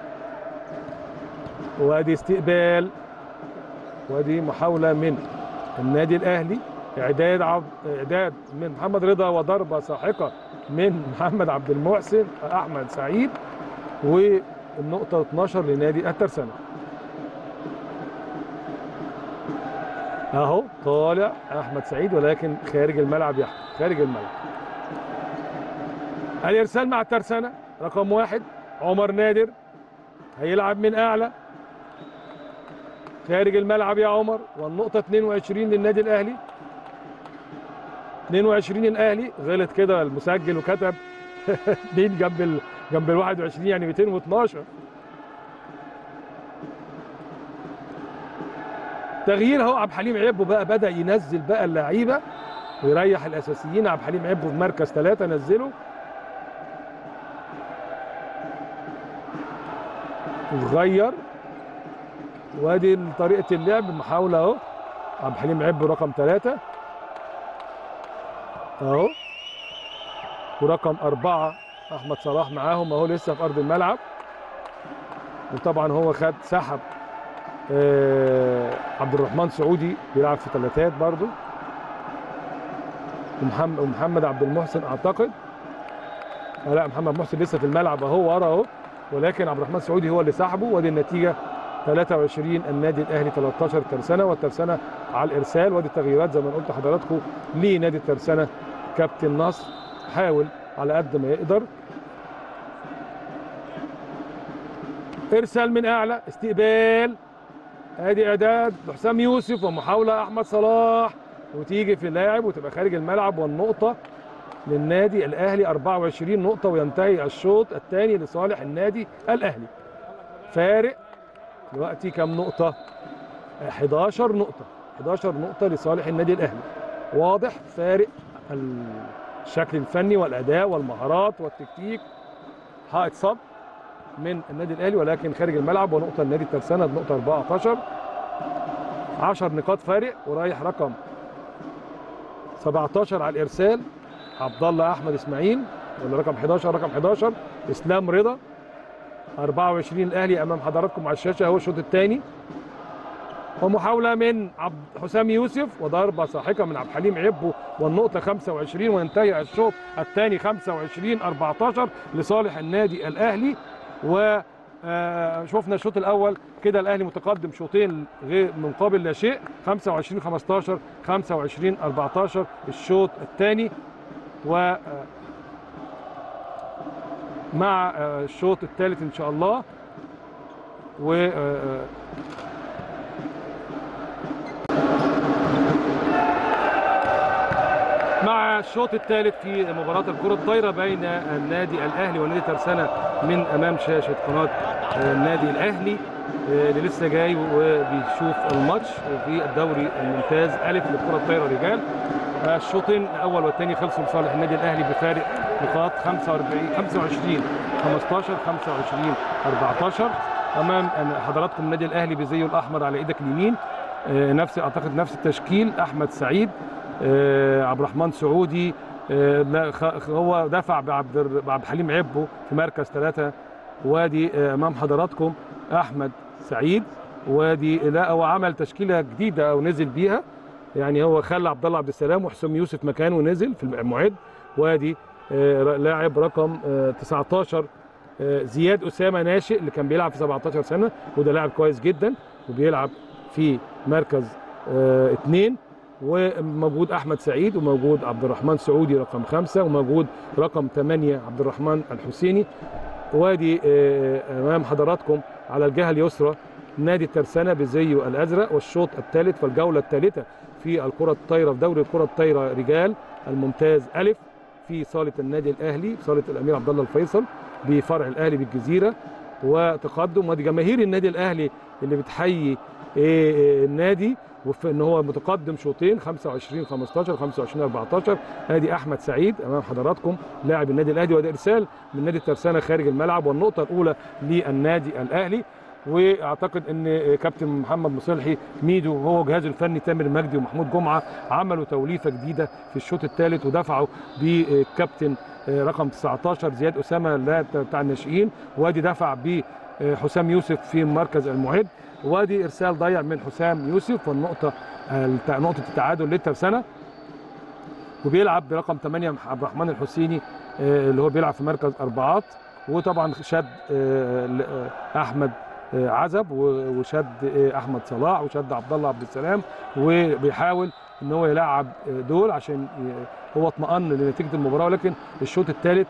S1: وادي استقبال وادي محاوله من النادي الاهلي اعداد عب... اعداد من محمد رضا وضربه ساحقه من محمد عبد المحسن احمد سعيد والنقطه 12 لنادي الترسانه اهو طالع احمد سعيد ولكن خارج الملعب يا أحمد، خارج الملعب الارسال مع الترسانه رقم واحد عمر نادر هيلعب من اعلى خارج الملعب يا عمر والنقطة 22 للنادي الأهلي 22 الأهلي غلط كده المسجل وكتب 2 جنب ال جنب ال 21 يعني 212 تغيير اهو عبد الحليم عبو بقى بدأ ينزل بقى اللعيبة ويريح الأساسيين عبد الحليم عبو في مركز ثلاثة نزله وغير وادي طريقه اللعب محاوله اهو عبد الحليم عبو رقم ثلاثة اهو ورقم أربعة أحمد صلاح معاهم اهو لسه في أرض الملعب وطبعا هو خد سحب آه عبد الرحمن سعودي بيلعب في ثلاثات برضو ومحمد ومحمد عبد المحسن أعتقد آه لا محمد محسن لسه في الملعب اهو ورا اهو ولكن عبد الرحمن سعودي هو اللي سحبه وادي النتيجه 23 النادي الاهلي 13 ترسانه والترسانه على الارسال وادي التغييرات زي ما قلت لحضراتكم لنادي الترسانه كابتن نصر حاول على قد ما يقدر ارسال من اعلى استقبال ادي اعداد لحسام يوسف ومحاوله احمد صلاح وتيجي في اللاعب وتبقى خارج الملعب والنقطه للنادي الاهلي 24 نقطه وينتهي الشوط الثاني لصالح النادي الاهلي فارق دلوقتي كام نقطه 11 نقطه 11 نقطه لصالح النادي الاهلي واضح فارق الشكل الفني والاداء والمهارات والتكتيك حائط صد من النادي الاهلي ولكن خارج الملعب ونقطه النادي الترسانه بنقطه 14 10 نقاط فارق ورايح رقم 17 على الارسال عبد الله احمد اسماعيل ولا رقم 11 رقم 11 اسلام رضا 24 الاهلي امام حضراتكم على الشاشه اهو الشوط الثاني ومحاوله من عبد حسام يوسف وضربه ساحقه من عبد الحليم عبو والنقطه 25 وينتهي الشوط الثاني 25 14 لصالح النادي الاهلي و آه، شفنا الشوط الاول كده الاهلي متقدم شوطين غير مقابل لا شيء 25 15 25 14 الشوط الثاني و آه، مع آه، الشوط الثالث ان شاء الله و آه، مع الشوط الثالث في مباراة الكرة الطايرة بين النادي الأهلي ونادي ترسانة من أمام شاشة قناة النادي الأهلي اللي لسه جاي وبيشوف الماتش في الدوري الممتاز ألف للكرة الطايرة رجال الشوطين الأول والثاني خلصوا لصالح النادي الأهلي بفارق نقاط 45 25 15 25 14 أمام حضراتكم النادي الأهلي بزيه الأحمر على إيدك اليمين نفس أعتقد نفس التشكيل أحمد سعيد آه، عبد الرحمن سعودي آه، لا، خ- هو دفع بعبد الر- بعبد الحليم عبو في مركز ثلاثة وادي آه، امام حضراتكم احمد سعيد وادي لا هو عمل تشكيله جديده او نزل بيها يعني هو خلى عبد الله عبد السلام وحسام يوسف مكانه ونزل في المعد وادي آه، ر- لاعب رقم آه، 19 آه، زياد اسامه ناشئ اللي كان بيلعب في 17 سنه وده لاعب كويس جدا وبيلعب في مركز آه، اثنين وموجود احمد سعيد وموجود عبد الرحمن سعودي رقم خمسه وموجود رقم ثمانيه عبد الرحمن الحسيني وادي آه، امام حضراتكم على الجهه اليسرى نادي الترسانه بزيه الازرق والشوط الثالث والجوله الثالثه في الكره الطايره في دوري الكره الطايره رجال الممتاز الف في صاله النادي الاهلي صاله الامير عبد الله الفيصل بفرع الاهلي بالجزيره وتقدم وادي جماهير النادي الاهلي اللي بتحيي إيه، إيه، النادي وفي ان هو متقدم شوطين 25 15 25 14 ادي احمد سعيد امام حضراتكم لاعب النادي الاهلي وده ارسال من نادي الترسانه خارج الملعب والنقطه الاولى للنادي الاهلي واعتقد ان كابتن محمد مصلحي ميدو وهو جهازه الفني تامر مجدي ومحمود جمعه عملوا توليفه جديده في الشوط الثالث ودفعوا بكابتن رقم 19 زياد اسامه اللاعب بتاع الناشئين وادي دفع بحسام يوسف في مركز المعد وادي ارسال ضيع من حسام يوسف والنقطه الت- نقطه التعادل للترسانه وبيلعب برقم 8 عبد الرحمن الحسيني آه، اللي هو بيلعب في مركز اربعات وطبعا شد آه، ل- آه، احمد آه، عزب و- وشد آه، احمد صلاح وشد عبد الله عبد السلام وبيحاول ان هو يلعب آه، دول عشان ي- هو اطمأن لنتيجه المباراه ولكن الشوط الثالث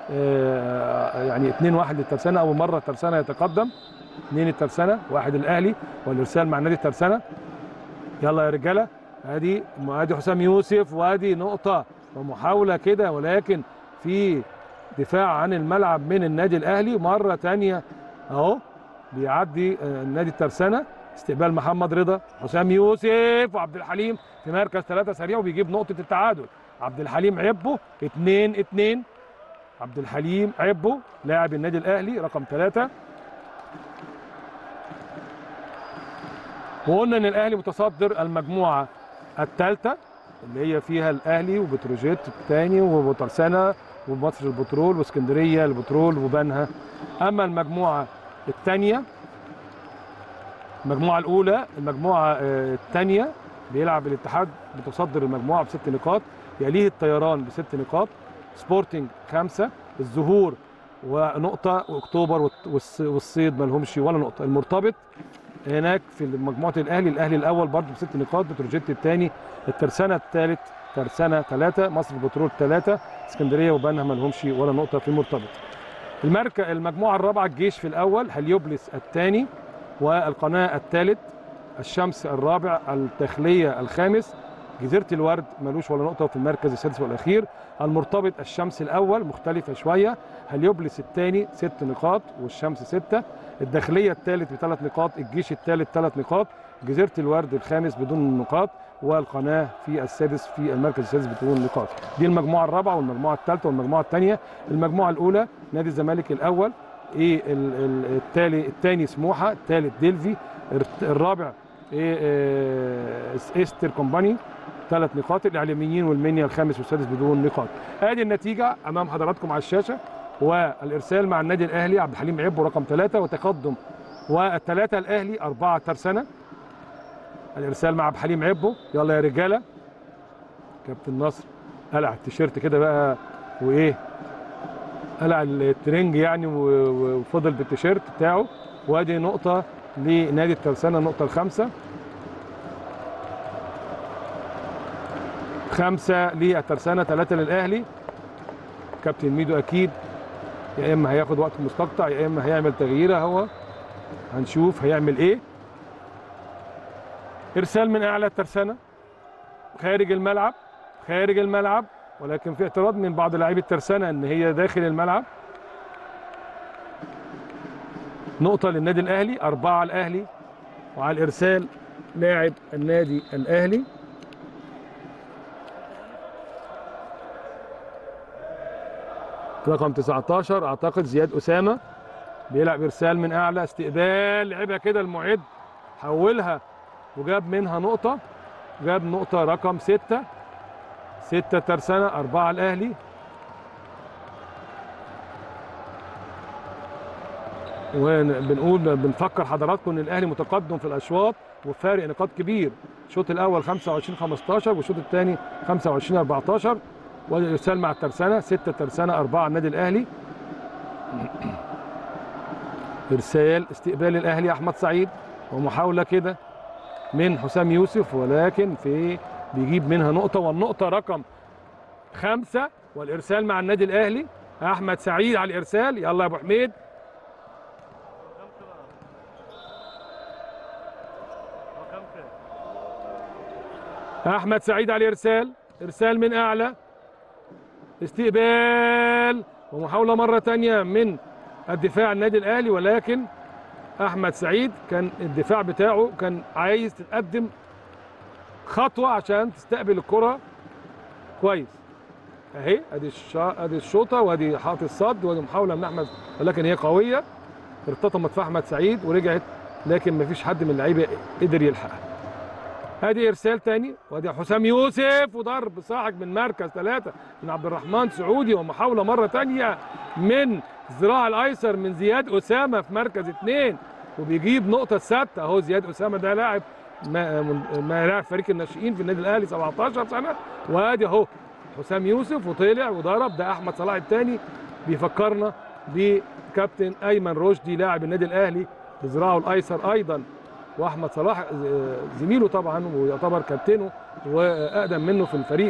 S1: يعني 2-1 للترسانه اول مره الترسانه يتقدم اثنين الترسانه واحد الاهلي والارسال مع نادي الترسانه يلا يا رجاله ادي ادي حسام يوسف وادي نقطه ومحاوله كده ولكن في دفاع عن الملعب من النادي الاهلي مره تانية اهو بيعدي آه، النادي الترسانه استقبال محمد رضا حسام يوسف وعبد الحليم في مركز ثلاثة سريع وبيجيب نقطة التعادل عبد الحليم عبو 2 2 عبد الحليم عبو لاعب النادي الاهلي رقم ثلاثة وقلنا ان الاهلي متصدر المجموعه الثالثه اللي هي فيها الاهلي وبتروجيت الثاني وترسانه ومصر البترول واسكندريه البترول وبنها اما المجموعه الثانيه المجموعه الاولى المجموعه آه، الثانيه بيلعب الاتحاد متصدر المجموعه بست نقاط يليه الطيران بست نقاط سبورتنج خمسه الزهور ونقطه واكتوبر والت- والص- والصيد ما لهمش ولا نقطه المرتبط هناك في مجموعه الاهلي الاهلي الاول برضه بست نقاط بتروجيت الثاني الترسانه الثالث ترسانه ثلاثه مصر البترول ثلاثه اسكندريه وبنها ما لهمش ولا نقطه في المرتبط المركز المجموعه الرابعه الجيش في الاول هليوبلس الثاني والقناه الثالث الشمس الرابع الداخليه الخامس جزيره الورد ملوش ولا نقطه في المركز السادس والاخير المرتبط الشمس الاول مختلفه شويه هليوبلس الثاني ست نقاط والشمس سته الداخليه الثالث بثلاث نقاط الجيش الثالث ثلاث نقاط جزيره الورد الخامس بدون نقاط والقناه في السادس في المركز السادس بدون نقاط دي المجموعه الرابعه والمجموعه الثالثه والمجموعه الثانيه المجموعه الاولى نادي الزمالك الاول ايه ال- ال- التالي الثاني سموحه الثالث ديلفي الرت- الرابع ايه آه، ايستر كومباني ثلاث نقاط الاعلاميين والمنيا الخامس والسادس بدون نقاط ادي النتيجه امام حضراتكم على الشاشه والارسال مع النادي الاهلي عبد الحليم عبو رقم ثلاثه وتقدم والثلاثه الاهلي اربعه ترسانه الارسال مع عبد الحليم عبو يلا يا رجاله كابتن نصر قلع التيشيرت كده بقى وايه قلع الترنج يعني و- و- وفضل بالتيشيرت بتاعه وادي نقطه لنادي الترسانه النقطه الخامسه خمسه للترسانه ثلاثه للاهلي كابتن ميدو اكيد يا اما هياخد وقت مستقطع يا اما هيعمل تغييره هو هنشوف هيعمل ايه ارسال من اعلى الترسانه خارج الملعب خارج الملعب ولكن في اعتراض من بعض لاعبي الترسانه ان هي داخل الملعب نقطة للنادي الأهلي أربعة الأهلي وعلى الإرسال لاعب النادي الأهلي رقم 19 أعتقد زياد أسامة بيلعب إرسال من أعلى استقبال لعبها كده المعد حولها وجاب منها نقطة جاب نقطة رقم ستة ستة ترسانة أربعة الأهلي وبنقول بنفكر حضراتكم ان الاهلي متقدم في الاشواط وفارق نقاط كبير الشوط الاول 25 15 والشوط الثاني 25 14 والارسال مع الترسانه 6 ترسانه 4 النادي الاهلي ارسال استقبال الاهلي احمد سعيد ومحاوله كده من حسام يوسف ولكن في بيجيب منها نقطه والنقطه رقم خمسة والارسال مع النادي الاهلي احمد سعيد على الارسال يلا يا ابو حميد
S2: رقم كام؟
S1: احمد سعيد على الارسال ارسال من اعلى استقبال ومحاوله مره تانية من الدفاع النادي الاهلي ولكن احمد سعيد كان الدفاع بتاعه كان عايز تتقدم خطوه عشان تستقبل الكره كويس اهي ادي الشا... ادي الشوطه وادي حاطط الصد وادي محاوله من احمد ولكن هي قويه ارتطمت في احمد سعيد ورجعت لكن مفيش حد من اللعيبه قدر يلحقها ادي ارسال تاني وادي حسام يوسف وضرب صاعد من مركز ثلاثه من عبد الرحمن سعودي ومحاوله مره تانية من الذراع الايسر من زياد اسامه في مركز اثنين وبيجيب نقطه ثابته اهو زياد اسامه ده لاعب ما ما لاعب فريق الناشئين في النادي الاهلي 17 سنه وادي اهو حسام يوسف وطلع وضرب ده احمد صلاح الثاني بيفكرنا بكابتن ايمن رشدي لاعب النادي الاهلي بذراعه الايسر ايضا واحمد صلاح آه، زميله طبعا ويعتبر كابتنه واقدم منه في الفريق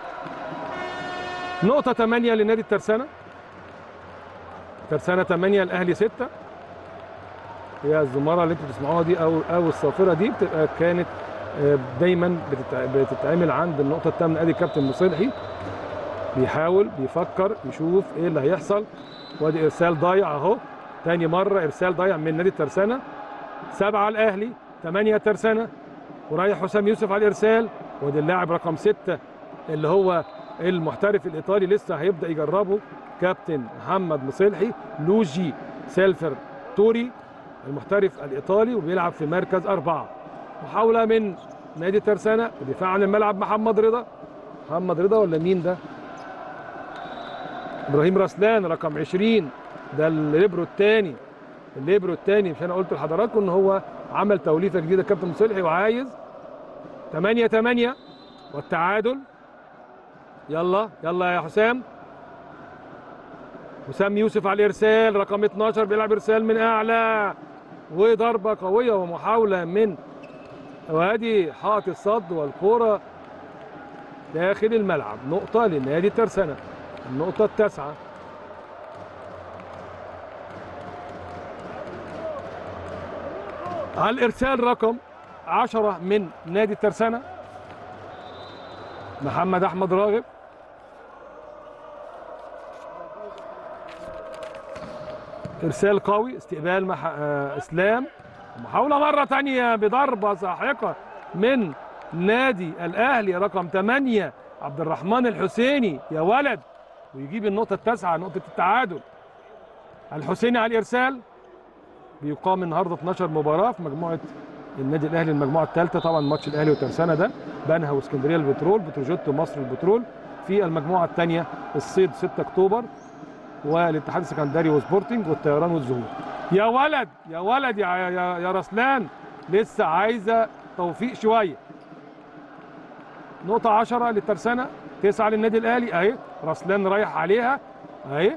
S1: نقطة 8 لنادي الترسانة ترسانة 8 الاهلي 6 هي الزمارة اللي انتوا بتسمعوها دي او او الصافرة دي بتبقى كانت آه، دايما بتتع- بتتعمل عند النقطة الثامنة ادي كابتن مصلحي بيحاول بيفكر يشوف ايه اللي هيحصل وادي ارسال ضايع اهو تاني مرة ارسال ضايع من نادي الترسانة سبعة الأهلي ثمانية ترسانة ورايح حسام يوسف على الإرسال وادي اللاعب رقم ستة اللي هو المحترف الإيطالي لسه هيبدأ يجربه كابتن محمد مصلحي لوجي سيلفر توري المحترف الإيطالي وبيلعب في مركز أربعة محاولة من نادي ترسانة ودفاع عن الملعب محمد رضا محمد رضا ولا مين ده؟ إبراهيم رسلان رقم 20 ده الليبرو الثاني الليبرو الثاني مش انا قلت لحضراتكم ان هو عمل توليفه جديده كابتن مصلحي وعايز 8 8 والتعادل يلا يلا يا حسام حسام يوسف على الارسال رقم 12 بيلعب ارسال من اعلى وضربه قويه ومحاوله من وادي حائط الصد والكره داخل الملعب نقطه لنادي الترسانه النقطه التاسعه على الارسال رقم 10 من نادي الترسانة محمد احمد راغب ارسال قوي استقبال مح... آه اسلام محاوله مره تانية بضربه ساحقه من نادي الاهلي رقم 8 عبد الرحمن الحسيني يا ولد ويجيب النقطه التاسعه نقطه التعادل الحسيني على الارسال بيقام النهارده 12 مباراه في مجموعه النادي الاهلي المجموعه الثالثه طبعا ماتش الاهلي وترسانه ده بنها واسكندريه البترول بتروجيت ومصر البترول في المجموعه الثانيه الصيد 6 اكتوبر والاتحاد السكندري وسبورتنج والطيران والزهور يا ولد يا ولد يا يا, يا رسلان لسه عايزه توفيق شويه نقطة 10 للترسانة تسعة للنادي الأهلي أهي رسلان رايح عليها أهي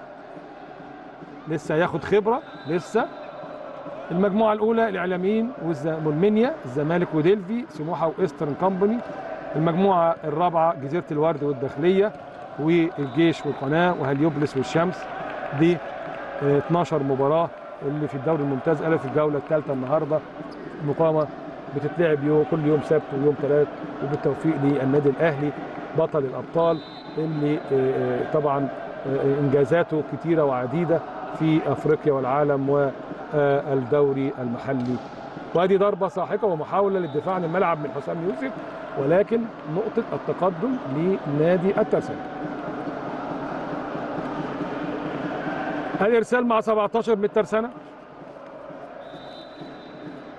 S1: لسه ياخد خبرة لسه المجموعة الأولى الإعلاميين والز- والمنيا الزمالك وديلفي سموحة وإيسترن كومباني المجموعة الرابعة جزيرة الورد والداخلية والجيش والقناة وهليوبلس والشمس دي آه، 12 مباراة اللي في الدوري الممتاز ألف الجولة الثالثة النهاردة مقامة بتتلعب يوم كل يوم سبت ويوم ثلاث وبالتوفيق للنادي الأهلي بطل الأبطال اللي آه، آه، طبعا آه، إنجازاته كتيرة وعديدة في أفريقيا والعالم والدوري المحلي وادي ضربة ساحقة ومحاولة للدفاع عن الملعب من حسام يوسف ولكن نقطة التقدم لنادي الترسانة الارسال مع 17 من الترسانة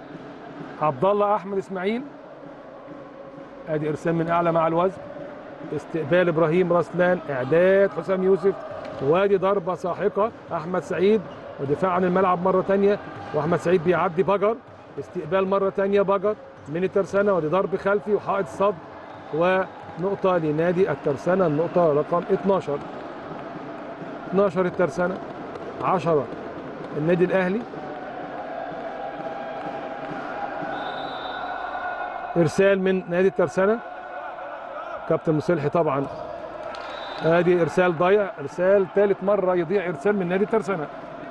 S1: عبد الله احمد اسماعيل ادي ارسال من اعلى مع الوزن استقبال ابراهيم رسلان اعداد حسام يوسف وادي ضربه ساحقه احمد سعيد ودفاع عن الملعب مره ثانيه واحمد سعيد بيعدي بجر استقبال مره ثانيه بجر من الترسانه ودي ضرب خلفي وحائط صد ونقطه لنادي الترسانه النقطه رقم 12 12 الترسانه 10 النادي الاهلي ارسال من نادي الترسانه كابتن مصلحي طبعا ادي ارسال ضايع ارسال ثالث مره يضيع ارسال من نادي الترسانه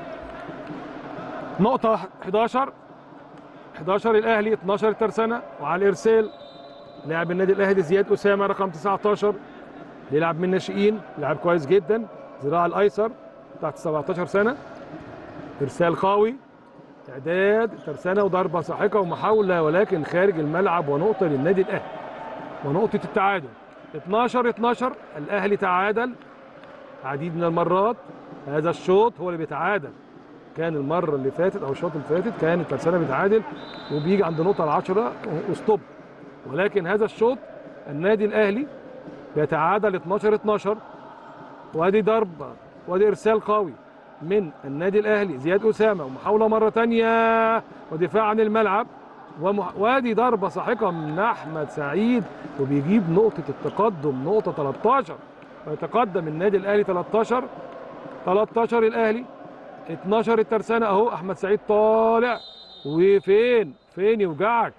S1: نقطه 11 11 الاهلي 12 الترسانه وعلى الارسال لاعب النادي الاهلي زياد اسامه رقم 19 بيلعب من الناشئين لاعب كويس جدا ذراع الايسر تحت 17 سنه ارسال قوي اعداد ترسانه وضربه ساحقه ومحاوله ولكن خارج الملعب ونقطه للنادي الاهلي ونقطه التعادل 12 12 الاهلي تعادل عديد من المرات هذا الشوط هو اللي بيتعادل كان المره اللي فاتت او الشوط اللي فاتت كان الترسانه بيتعادل وبيجي عند نقطه العشرة وستوب ولكن هذا الشوط النادي الاهلي بيتعادل 12 12 وادي ضربه وادي ارسال قوي من النادي الاهلي زياد اسامه ومحاوله مره ثانيه ودفاع عن الملعب ومح... وادي ضربه ساحقه من احمد سعيد وبيجيب نقطه التقدم نقطه 13 ويتقدم النادي الاهلي 13 13 الاهلي 12 الترسانه اهو احمد سعيد طالع وفين فين يوجعك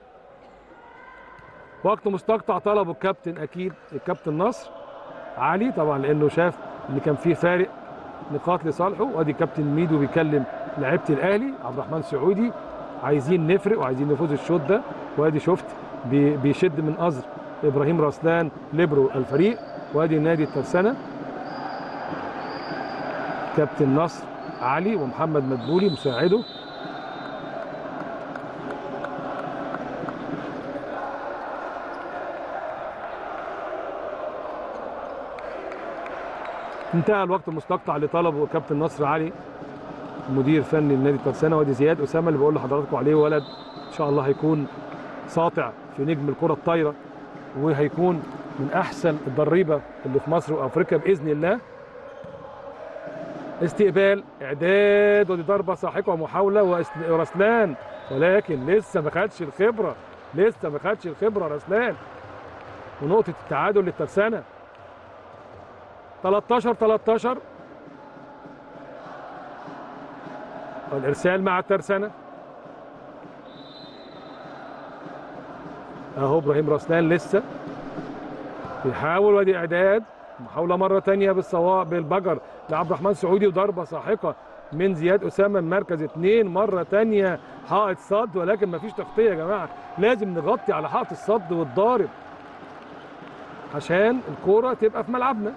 S1: وقت مستقطع طلبه الكابتن اكيد الكابتن نصر علي طبعا لانه شاف ان كان في فارق نقاط لصالحه وادي كابتن ميدو بيكلم لعيبه الاهلي عبد الرحمن سعودي عايزين نفرق وعايزين نفوز الشوط ده وادي شفت بي- بيشد من ازر ابراهيم رسلان ليبرو الفريق وادي نادي الترسانه كابتن نصر علي ومحمد مدبولي مساعده انتهى الوقت المستقطع اللي طلبه كابتن نصر علي مدير فني لنادي الترسانه وادي زياد اسامه اللي بقول لحضراتكم عليه ولد ان شاء الله هيكون ساطع في نجم الكره الطايره وهيكون من احسن الضريبه اللي في مصر وافريقيا باذن الله استقبال اعداد ودي ضربه ساحقه ومحاوله وأس- ورسلان ولكن لسه ما خدش الخبره لسه ما خدش الخبره رسلان ونقطه التعادل للترسانه 13 13 والارسال مع الترسانه اهو ابراهيم رسلان لسه بيحاول وادي اعداد محاوله مره تانية بالصواب بالبجر لعبد الرحمن سعودي وضربه ساحقه من زياد اسامه من مركز اثنين مره تانية حائط صد ولكن مفيش تغطيه يا جماعه لازم نغطي على حائط الصد والضارب عشان الكوره تبقى في ملعبنا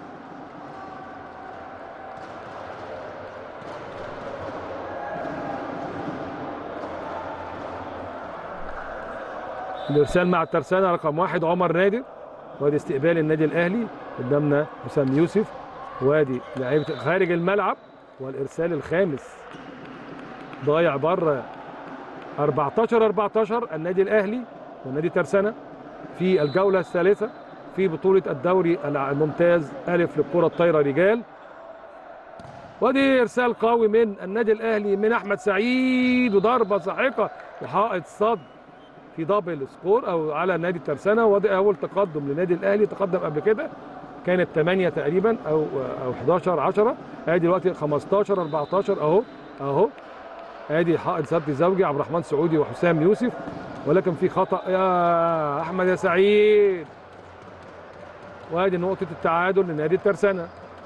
S1: الارسال مع الترسانه رقم واحد عمر نادر وادي استقبال النادي الاهلي قدامنا حسام يوسف وادي لعيبه خارج الملعب والارسال الخامس ضايع بره 14 14 النادي الاهلي والنادي ترسانه في الجوله الثالثه في بطوله الدوري الممتاز الف للكره الطايره رجال ودي ارسال قوي من النادي الاهلي من احمد سعيد وضربه ساحقه وحائط صد في دبل سكور او على نادي الترسانه وادي اول تقدم لنادي الاهلي تقدم قبل كده كانت 8 تقريبا او او 11 10 ادي دلوقتي 15 14 اهو اهو ادي حائط صد زوجي عبد الرحمن سعودي وحسام يوسف ولكن في خطا يا احمد يا سعيد وادي نقطه التعادل لنادي الترسانه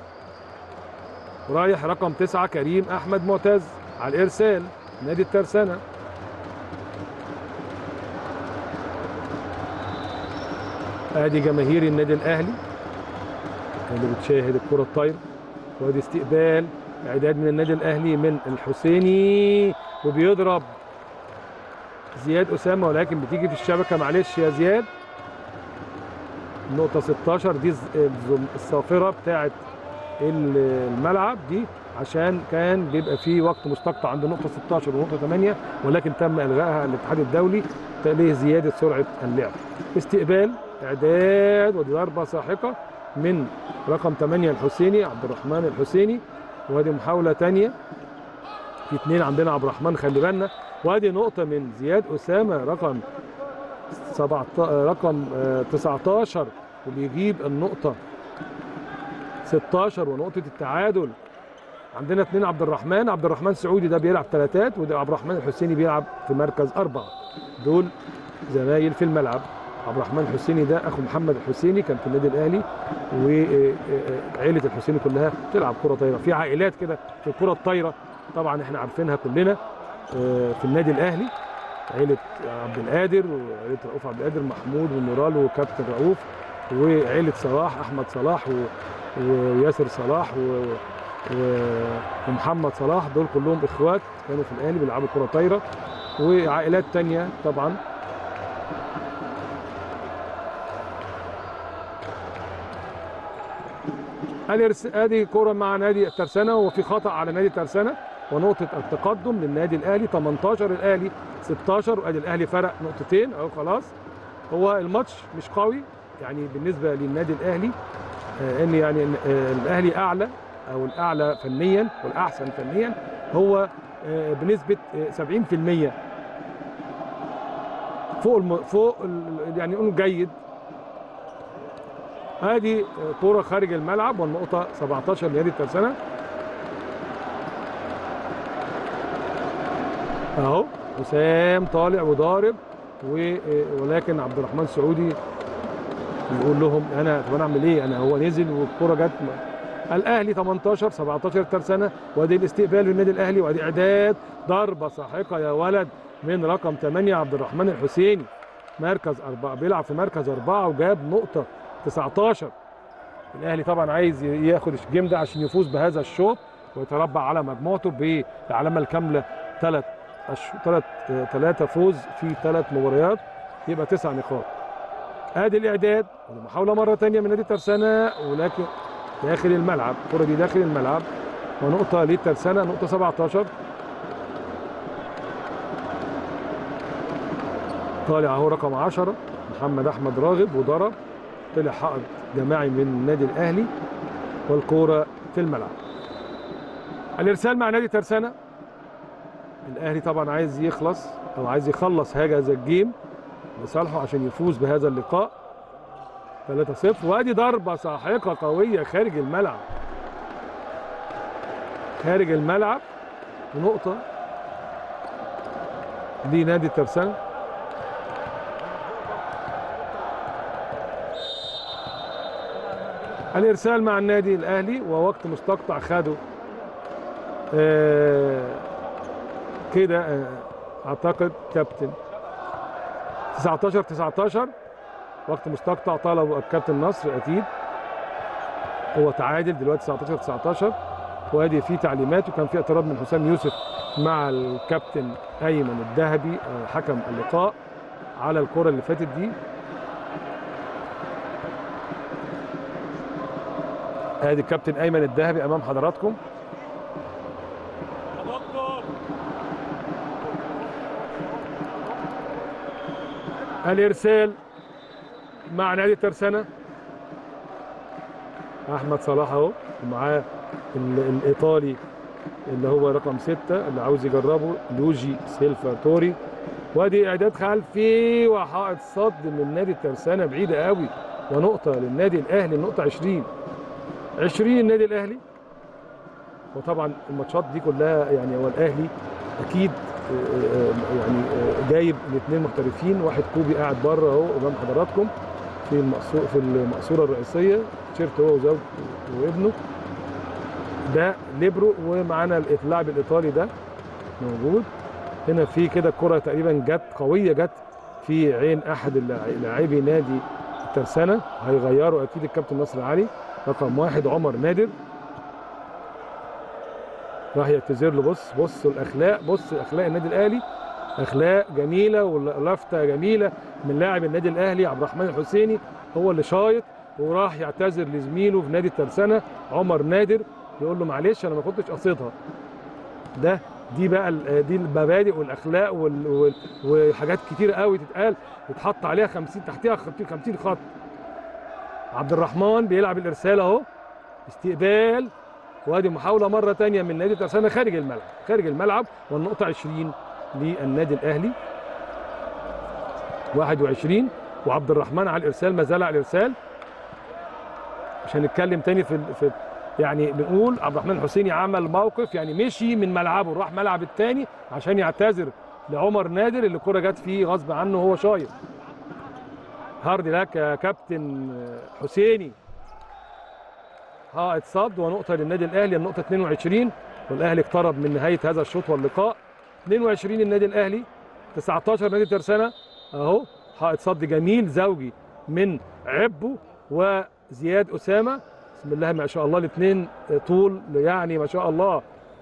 S1: رايح رقم تسعة كريم احمد معتز على الارسال نادي الترسانه ادي جماهير النادي الاهلي اللي بتشاهد الكره الطايره وادي استقبال اعداد من النادي الاهلي من الحسيني وبيضرب زياد اسامه ولكن بتيجي في الشبكه معلش يا زياد النقطه 16 دي الز- الزم- الصافره بتاعه الملعب دي عشان كان بيبقى فيه وقت مستقطع عند نقطه 16 ونقطه 8 ولكن تم الغائها الاتحاد الدولي لزياده سرعه اللعب استقبال اعداد ودي ضربه ساحقه من رقم 8 الحسيني عبد الرحمن الحسيني وادي محاوله تانية في اثنين عندنا عبد الرحمن خلي بالنا وادي نقطه من زياد اسامه رقم 17 رقم آه، 19 وبيجيب النقطه 16 ونقطه التعادل عندنا اثنين عبد الرحمن عبد الرحمن سعودي ده بيلعب ثلاثات وده عبد الرحمن الحسيني بيلعب في مركز أربعة دول زمايل في الملعب عبد الرحمن الحسيني ده اخو محمد الحسيني كان في النادي الاهلي وعائله الحسيني كلها بتلعب كره طايره في عائلات كده في الكره الطايره طبعا احنا عارفينها كلنا آه، في النادي الاهلي عائله عبد القادر وعائله رؤوف عبد القادر محمود ونورال وكابتن رؤوف وعائله صلاح احمد صلاح و- وياسر صلاح و... و- ومحمد صلاح دول كلهم اخوات كانوا في الاهلي بيلعبوا كره طايره وعائلات تانية طبعا ادي رس- ادي كوره مع نادي الترسانه وفي خطا على نادي الترسانه ونقطه التقدم للنادي الاهلي 18 الاهلي 16 وادي الاهلي فرق نقطتين اهو خلاص هو الماتش مش قوي يعني بالنسبه للنادي الاهلي آه، ان يعني آه، الاهلي اعلى او الاعلى فنيا والاحسن فنيا هو آه، بنسبه آه، 70% فوق الم... فوق ال... يعني نقول جيد ادي آه، كوره خارج الملعب والنقطه 17 لنادي الترسانه اهو وسام طالع وضارب و... آه، ولكن عبد الرحمن سعودي يقول لهم انا طب انا اعمل ايه انا هو نزل والكره جت م- الاهلي 18 17 ترسانه وادي الاستقبال للنادي الاهلي وادي اعداد ضربه ساحقه يا ولد من رقم 8 عبد الرحمن الحسيني مركز أربعة بيلعب في مركز أربعة وجاب نقطة 19 الأهلي طبعا عايز ي- ياخد الجيم ده عشان يفوز بهذا الشوط ويتربع على مجموعته بالعلامة الكاملة ثلاث ثلاث ثلاثة فوز في ثلاث مباريات يبقى تسع نقاط ادي الاعداد محاوله مره ثانيه من نادي الترسانه ولكن داخل الملعب الكره دي داخل الملعب ونقطه للترسانه نقطه 17 طالع اهو رقم 10 محمد احمد راغب وضرب طلع حائط جماعي من النادي الاهلي والكوره في الملعب الارسال مع نادي ترسانه الاهلي طبعا عايز يخلص او عايز يخلص هذا الجيم لصالحه عشان يفوز بهذا اللقاء 3-0 وادي ضربه ساحقه قويه خارج الملعب خارج الملعب ونقطه لنادي الترسانه الارسال مع النادي الاهلي ووقت مستقطع خده آه كده آه اعتقد كابتن 19 19 وقت مستقطع طلبه الكابتن نصر اكيد هو تعادل دلوقتي 19 19 وادي في تعليمات وكان في اعتراض من حسام يوسف مع الكابتن ايمن الذهبي آه، حكم اللقاء على الكره اللي فاتت دي ادي الكابتن ايمن الذهبي امام حضراتكم الارسال مع نادي الترسانه احمد صلاح اهو ومعاه ال- الايطالي اللي هو رقم ستة اللي عاوز يجربه لوجي سيلفا توري وادي اعداد خلفي وحائط صد من نادي الترسانه بعيده قوي ونقطه للنادي الاهلي النقطه 20 20 النادي الاهلي وطبعا الماتشات دي كلها يعني هو الاهلي اكيد آه، آه، يعني آه، جايب الاثنين محترفين واحد كوبي قاعد بره اهو قدام حضراتكم في المقصوره في المقصوره الرئيسيه تيشيرت هو وزوجته وابنه ده ليبرو ومعانا اللاعب الايطالي ده موجود هنا في كده الكره تقريبا جت قويه جت في عين احد اللاع- لاعبي نادي الترسانه هيغيروا اكيد الكابتن نصر علي رقم واحد عمر نادر راح يعتذر له بص بص الاخلاق بص اخلاق النادي الاهلي اخلاق جميله ولفته جميله من لاعب النادي الاهلي عبد الرحمن الحسيني هو اللي شايط وراح يعتذر لزميله في نادي الترسانه عمر نادر يقول له معلش انا ما كنتش قصدها ده دي بقى ال- دي المبادئ والاخلاق وال- وال- وحاجات كتير قوي تتقال يتحط عليها 50 تحتها 50 50 خط عبد الرحمن بيلعب الارسال اهو استقبال وادي محاوله مره تانية من نادي ترسانة خارج الملعب خارج الملعب والنقطه 20 للنادي الاهلي 21 وعبد الرحمن على الارسال ما زال على الارسال مش هنتكلم تاني في ال- في يعني بنقول عبد الرحمن الحسيني عمل موقف يعني مشي من ملعبه راح ملعب التاني عشان يعتذر لعمر نادر اللي الكره جت فيه غصب عنه وهو شايط هارد لك يا كابتن حسيني حائط صد ونقطه للنادي الاهلي النقطه 22 والاهلي اقترب من نهايه هذا الشوط واللقاء 22 النادي الاهلي 19 نادي ترسانة اهو حائط صد جميل زوجي من عبو وزياد اسامه بسم الله ما شاء الله الاثنين طول يعني ما شاء الله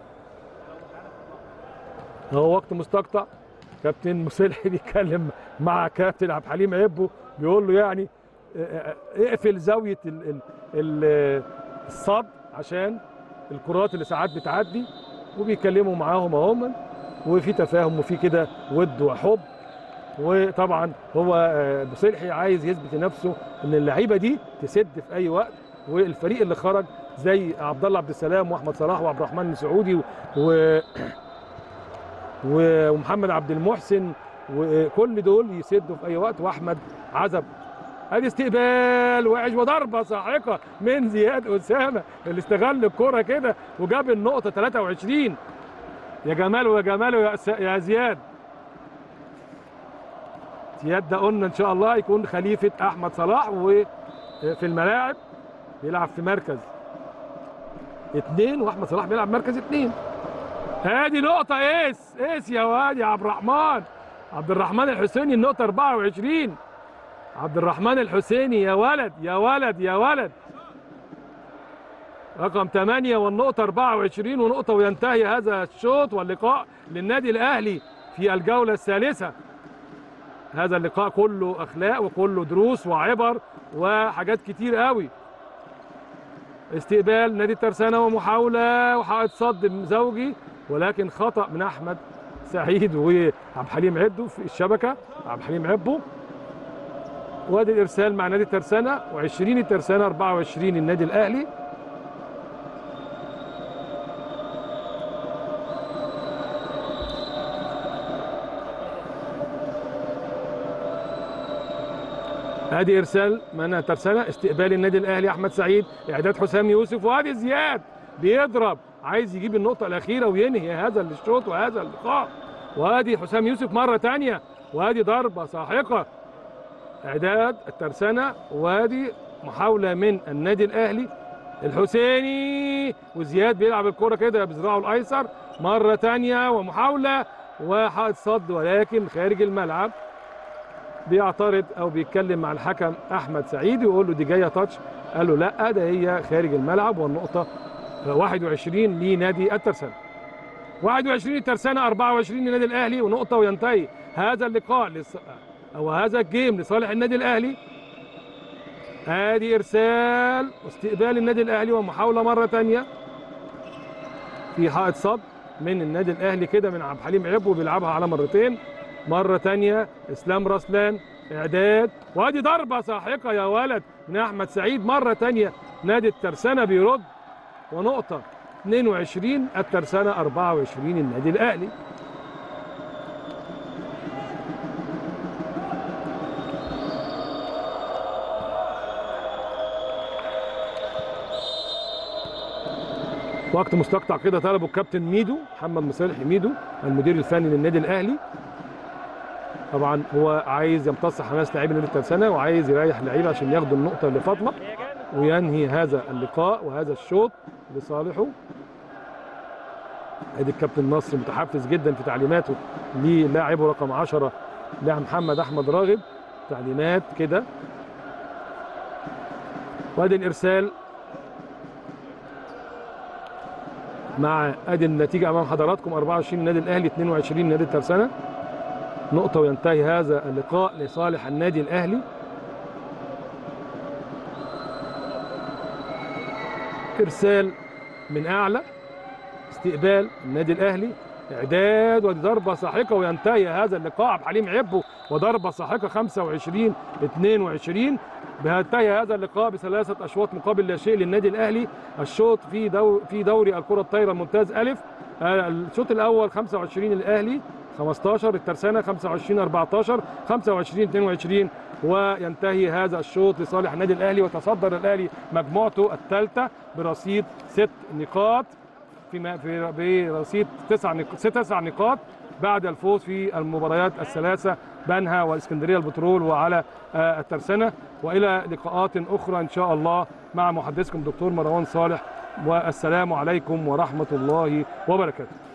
S1: هو وقت مستقطع كابتن مصلحي بيتكلم مع كابتن عبد الحليم عبو بيقول له يعني اه، اه، اقفل زاويه ال ال ال الصد عشان الكرات اللي ساعات بتعدي وبيكلموا معاهم اهم وفي تفاهم وفي كده ود وحب وطبعا هو اه، مصلحي عايز يثبت لنفسه ان اللعيبه دي تسد في اي وقت والفريق اللي خرج زي عبد الله عبد السلام واحمد صلاح وعبد الرحمن السعودي و و- ومحمد عبد المحسن وكل دول يسدوا في اي وقت واحمد عزب ادي استقبال وعج وضربه ساحقه من زياد اسامه اللي استغل الكره كده وجاب النقطه 23 يا جماله يا جماله يا, س- يا زياد زياد ده قلنا ان شاء الله يكون خليفه احمد صلاح وفي الملاعب بيلعب في مركز اثنين واحمد صلاح بيلعب مركز اثنين ادي نقطة ايس ايس يا واد يا عبد الرحمن عبد الرحمن الحسيني النقطة 24 عبد الرحمن الحسيني يا ولد يا ولد يا ولد رقم 8 والنقطة 24 ونقطة وينتهي هذا الشوط واللقاء للنادي الأهلي في الجولة الثالثة هذا اللقاء كله أخلاق وكله دروس وعبر وحاجات كتير قوي استقبال نادي الترسانة ومحاولة وحائط صد زوجي ولكن خطأ من أحمد سعيد وعبد الحليم عبده في الشبكة عبد الحليم عبده وادي الإرسال مع نادي الترسانة و20 الترسانة 24 النادي الأهلي ادي ارسال من ترسانة استقبال النادي الاهلي احمد سعيد اعداد حسام يوسف وادي زياد بيضرب عايز يجيب النقطه الاخيره وينهي هذا الشوط وهذا اللقاء وادي حسام يوسف مره تانية وادي ضربه ساحقه اعداد الترسانة وادي محاوله من النادي الاهلي الحسيني وزياد بيلعب الكره كده بذراعه الايسر مره تانية ومحاوله وحائط صد ولكن خارج الملعب بيعترض او بيتكلم مع الحكم احمد سعيد ويقول له دي جايه تاتش قال له لا ده هي خارج الملعب والنقطه 21 لنادي الترسانة 21 الترسانة 24 للنادي الاهلي ونقطه وينتهي هذا اللقاء لص... او هذا الجيم لصالح النادي الاهلي ادي ارسال واستقبال النادي الاهلي ومحاوله مره ثانيه في حائط صد من النادي الاهلي كده من عبد الحليم عبو بيلعبها على مرتين مرة تانية اسلام رسلان اعداد وادي ضربة ساحقة يا ولد من احمد سعيد مرة تانية نادي الترسانة بيرد ونقطة 22 الترسانة 24 النادي الاهلي وقت مستقطع كده طلبه الكابتن ميدو محمد مصالح ميدو المدير الفني للنادي الاهلي طبعا هو عايز يمتص حماس لاعبي نادي الترسانة وعايز يريح اللعيبه عشان ياخدوا النقطه اللي فاضله
S2: هي جامد
S1: وينهي هذا اللقاء وهذا الشوط لصالحه ادي الكابتن نصر متحفز جدا في تعليماته للاعبه رقم 10 لاعب محمد احمد راغب تعليمات كده وادي الارسال مع ادي النتيجه امام حضراتكم 24 النادي الاهلي 22 نادي الترسانة نقطه وينتهي هذا اللقاء لصالح النادي الاهلي ارسال من اعلى استقبال النادي الاهلي اعداد وضربه ساحقه وينتهي هذا اللقاء عبد الحليم عبو وضربه ساحقه 25 22 بينتهي هذا اللقاء بثلاثه اشواط مقابل لا شيء للنادي الاهلي الشوط في دو في دوري الكره الطايره الممتاز الف آه، الشوط الاول 25 الاهلي 15 الترسانه 25 14 25 22 وينتهي هذا الشوط لصالح النادي الاهلي وتصدر الاهلي مجموعته الثالثه برصيد ست نقاط في ما- في برصيد تسع نق- ست- تسع نقاط بعد الفوز في المباريات الثلاثه بنها والاسكندريه البترول وعلى آه، الترسانه والى لقاءات اخرى ان شاء الله مع محدثكم دكتور مروان صالح والسلام عليكم ورحمه الله وبركاته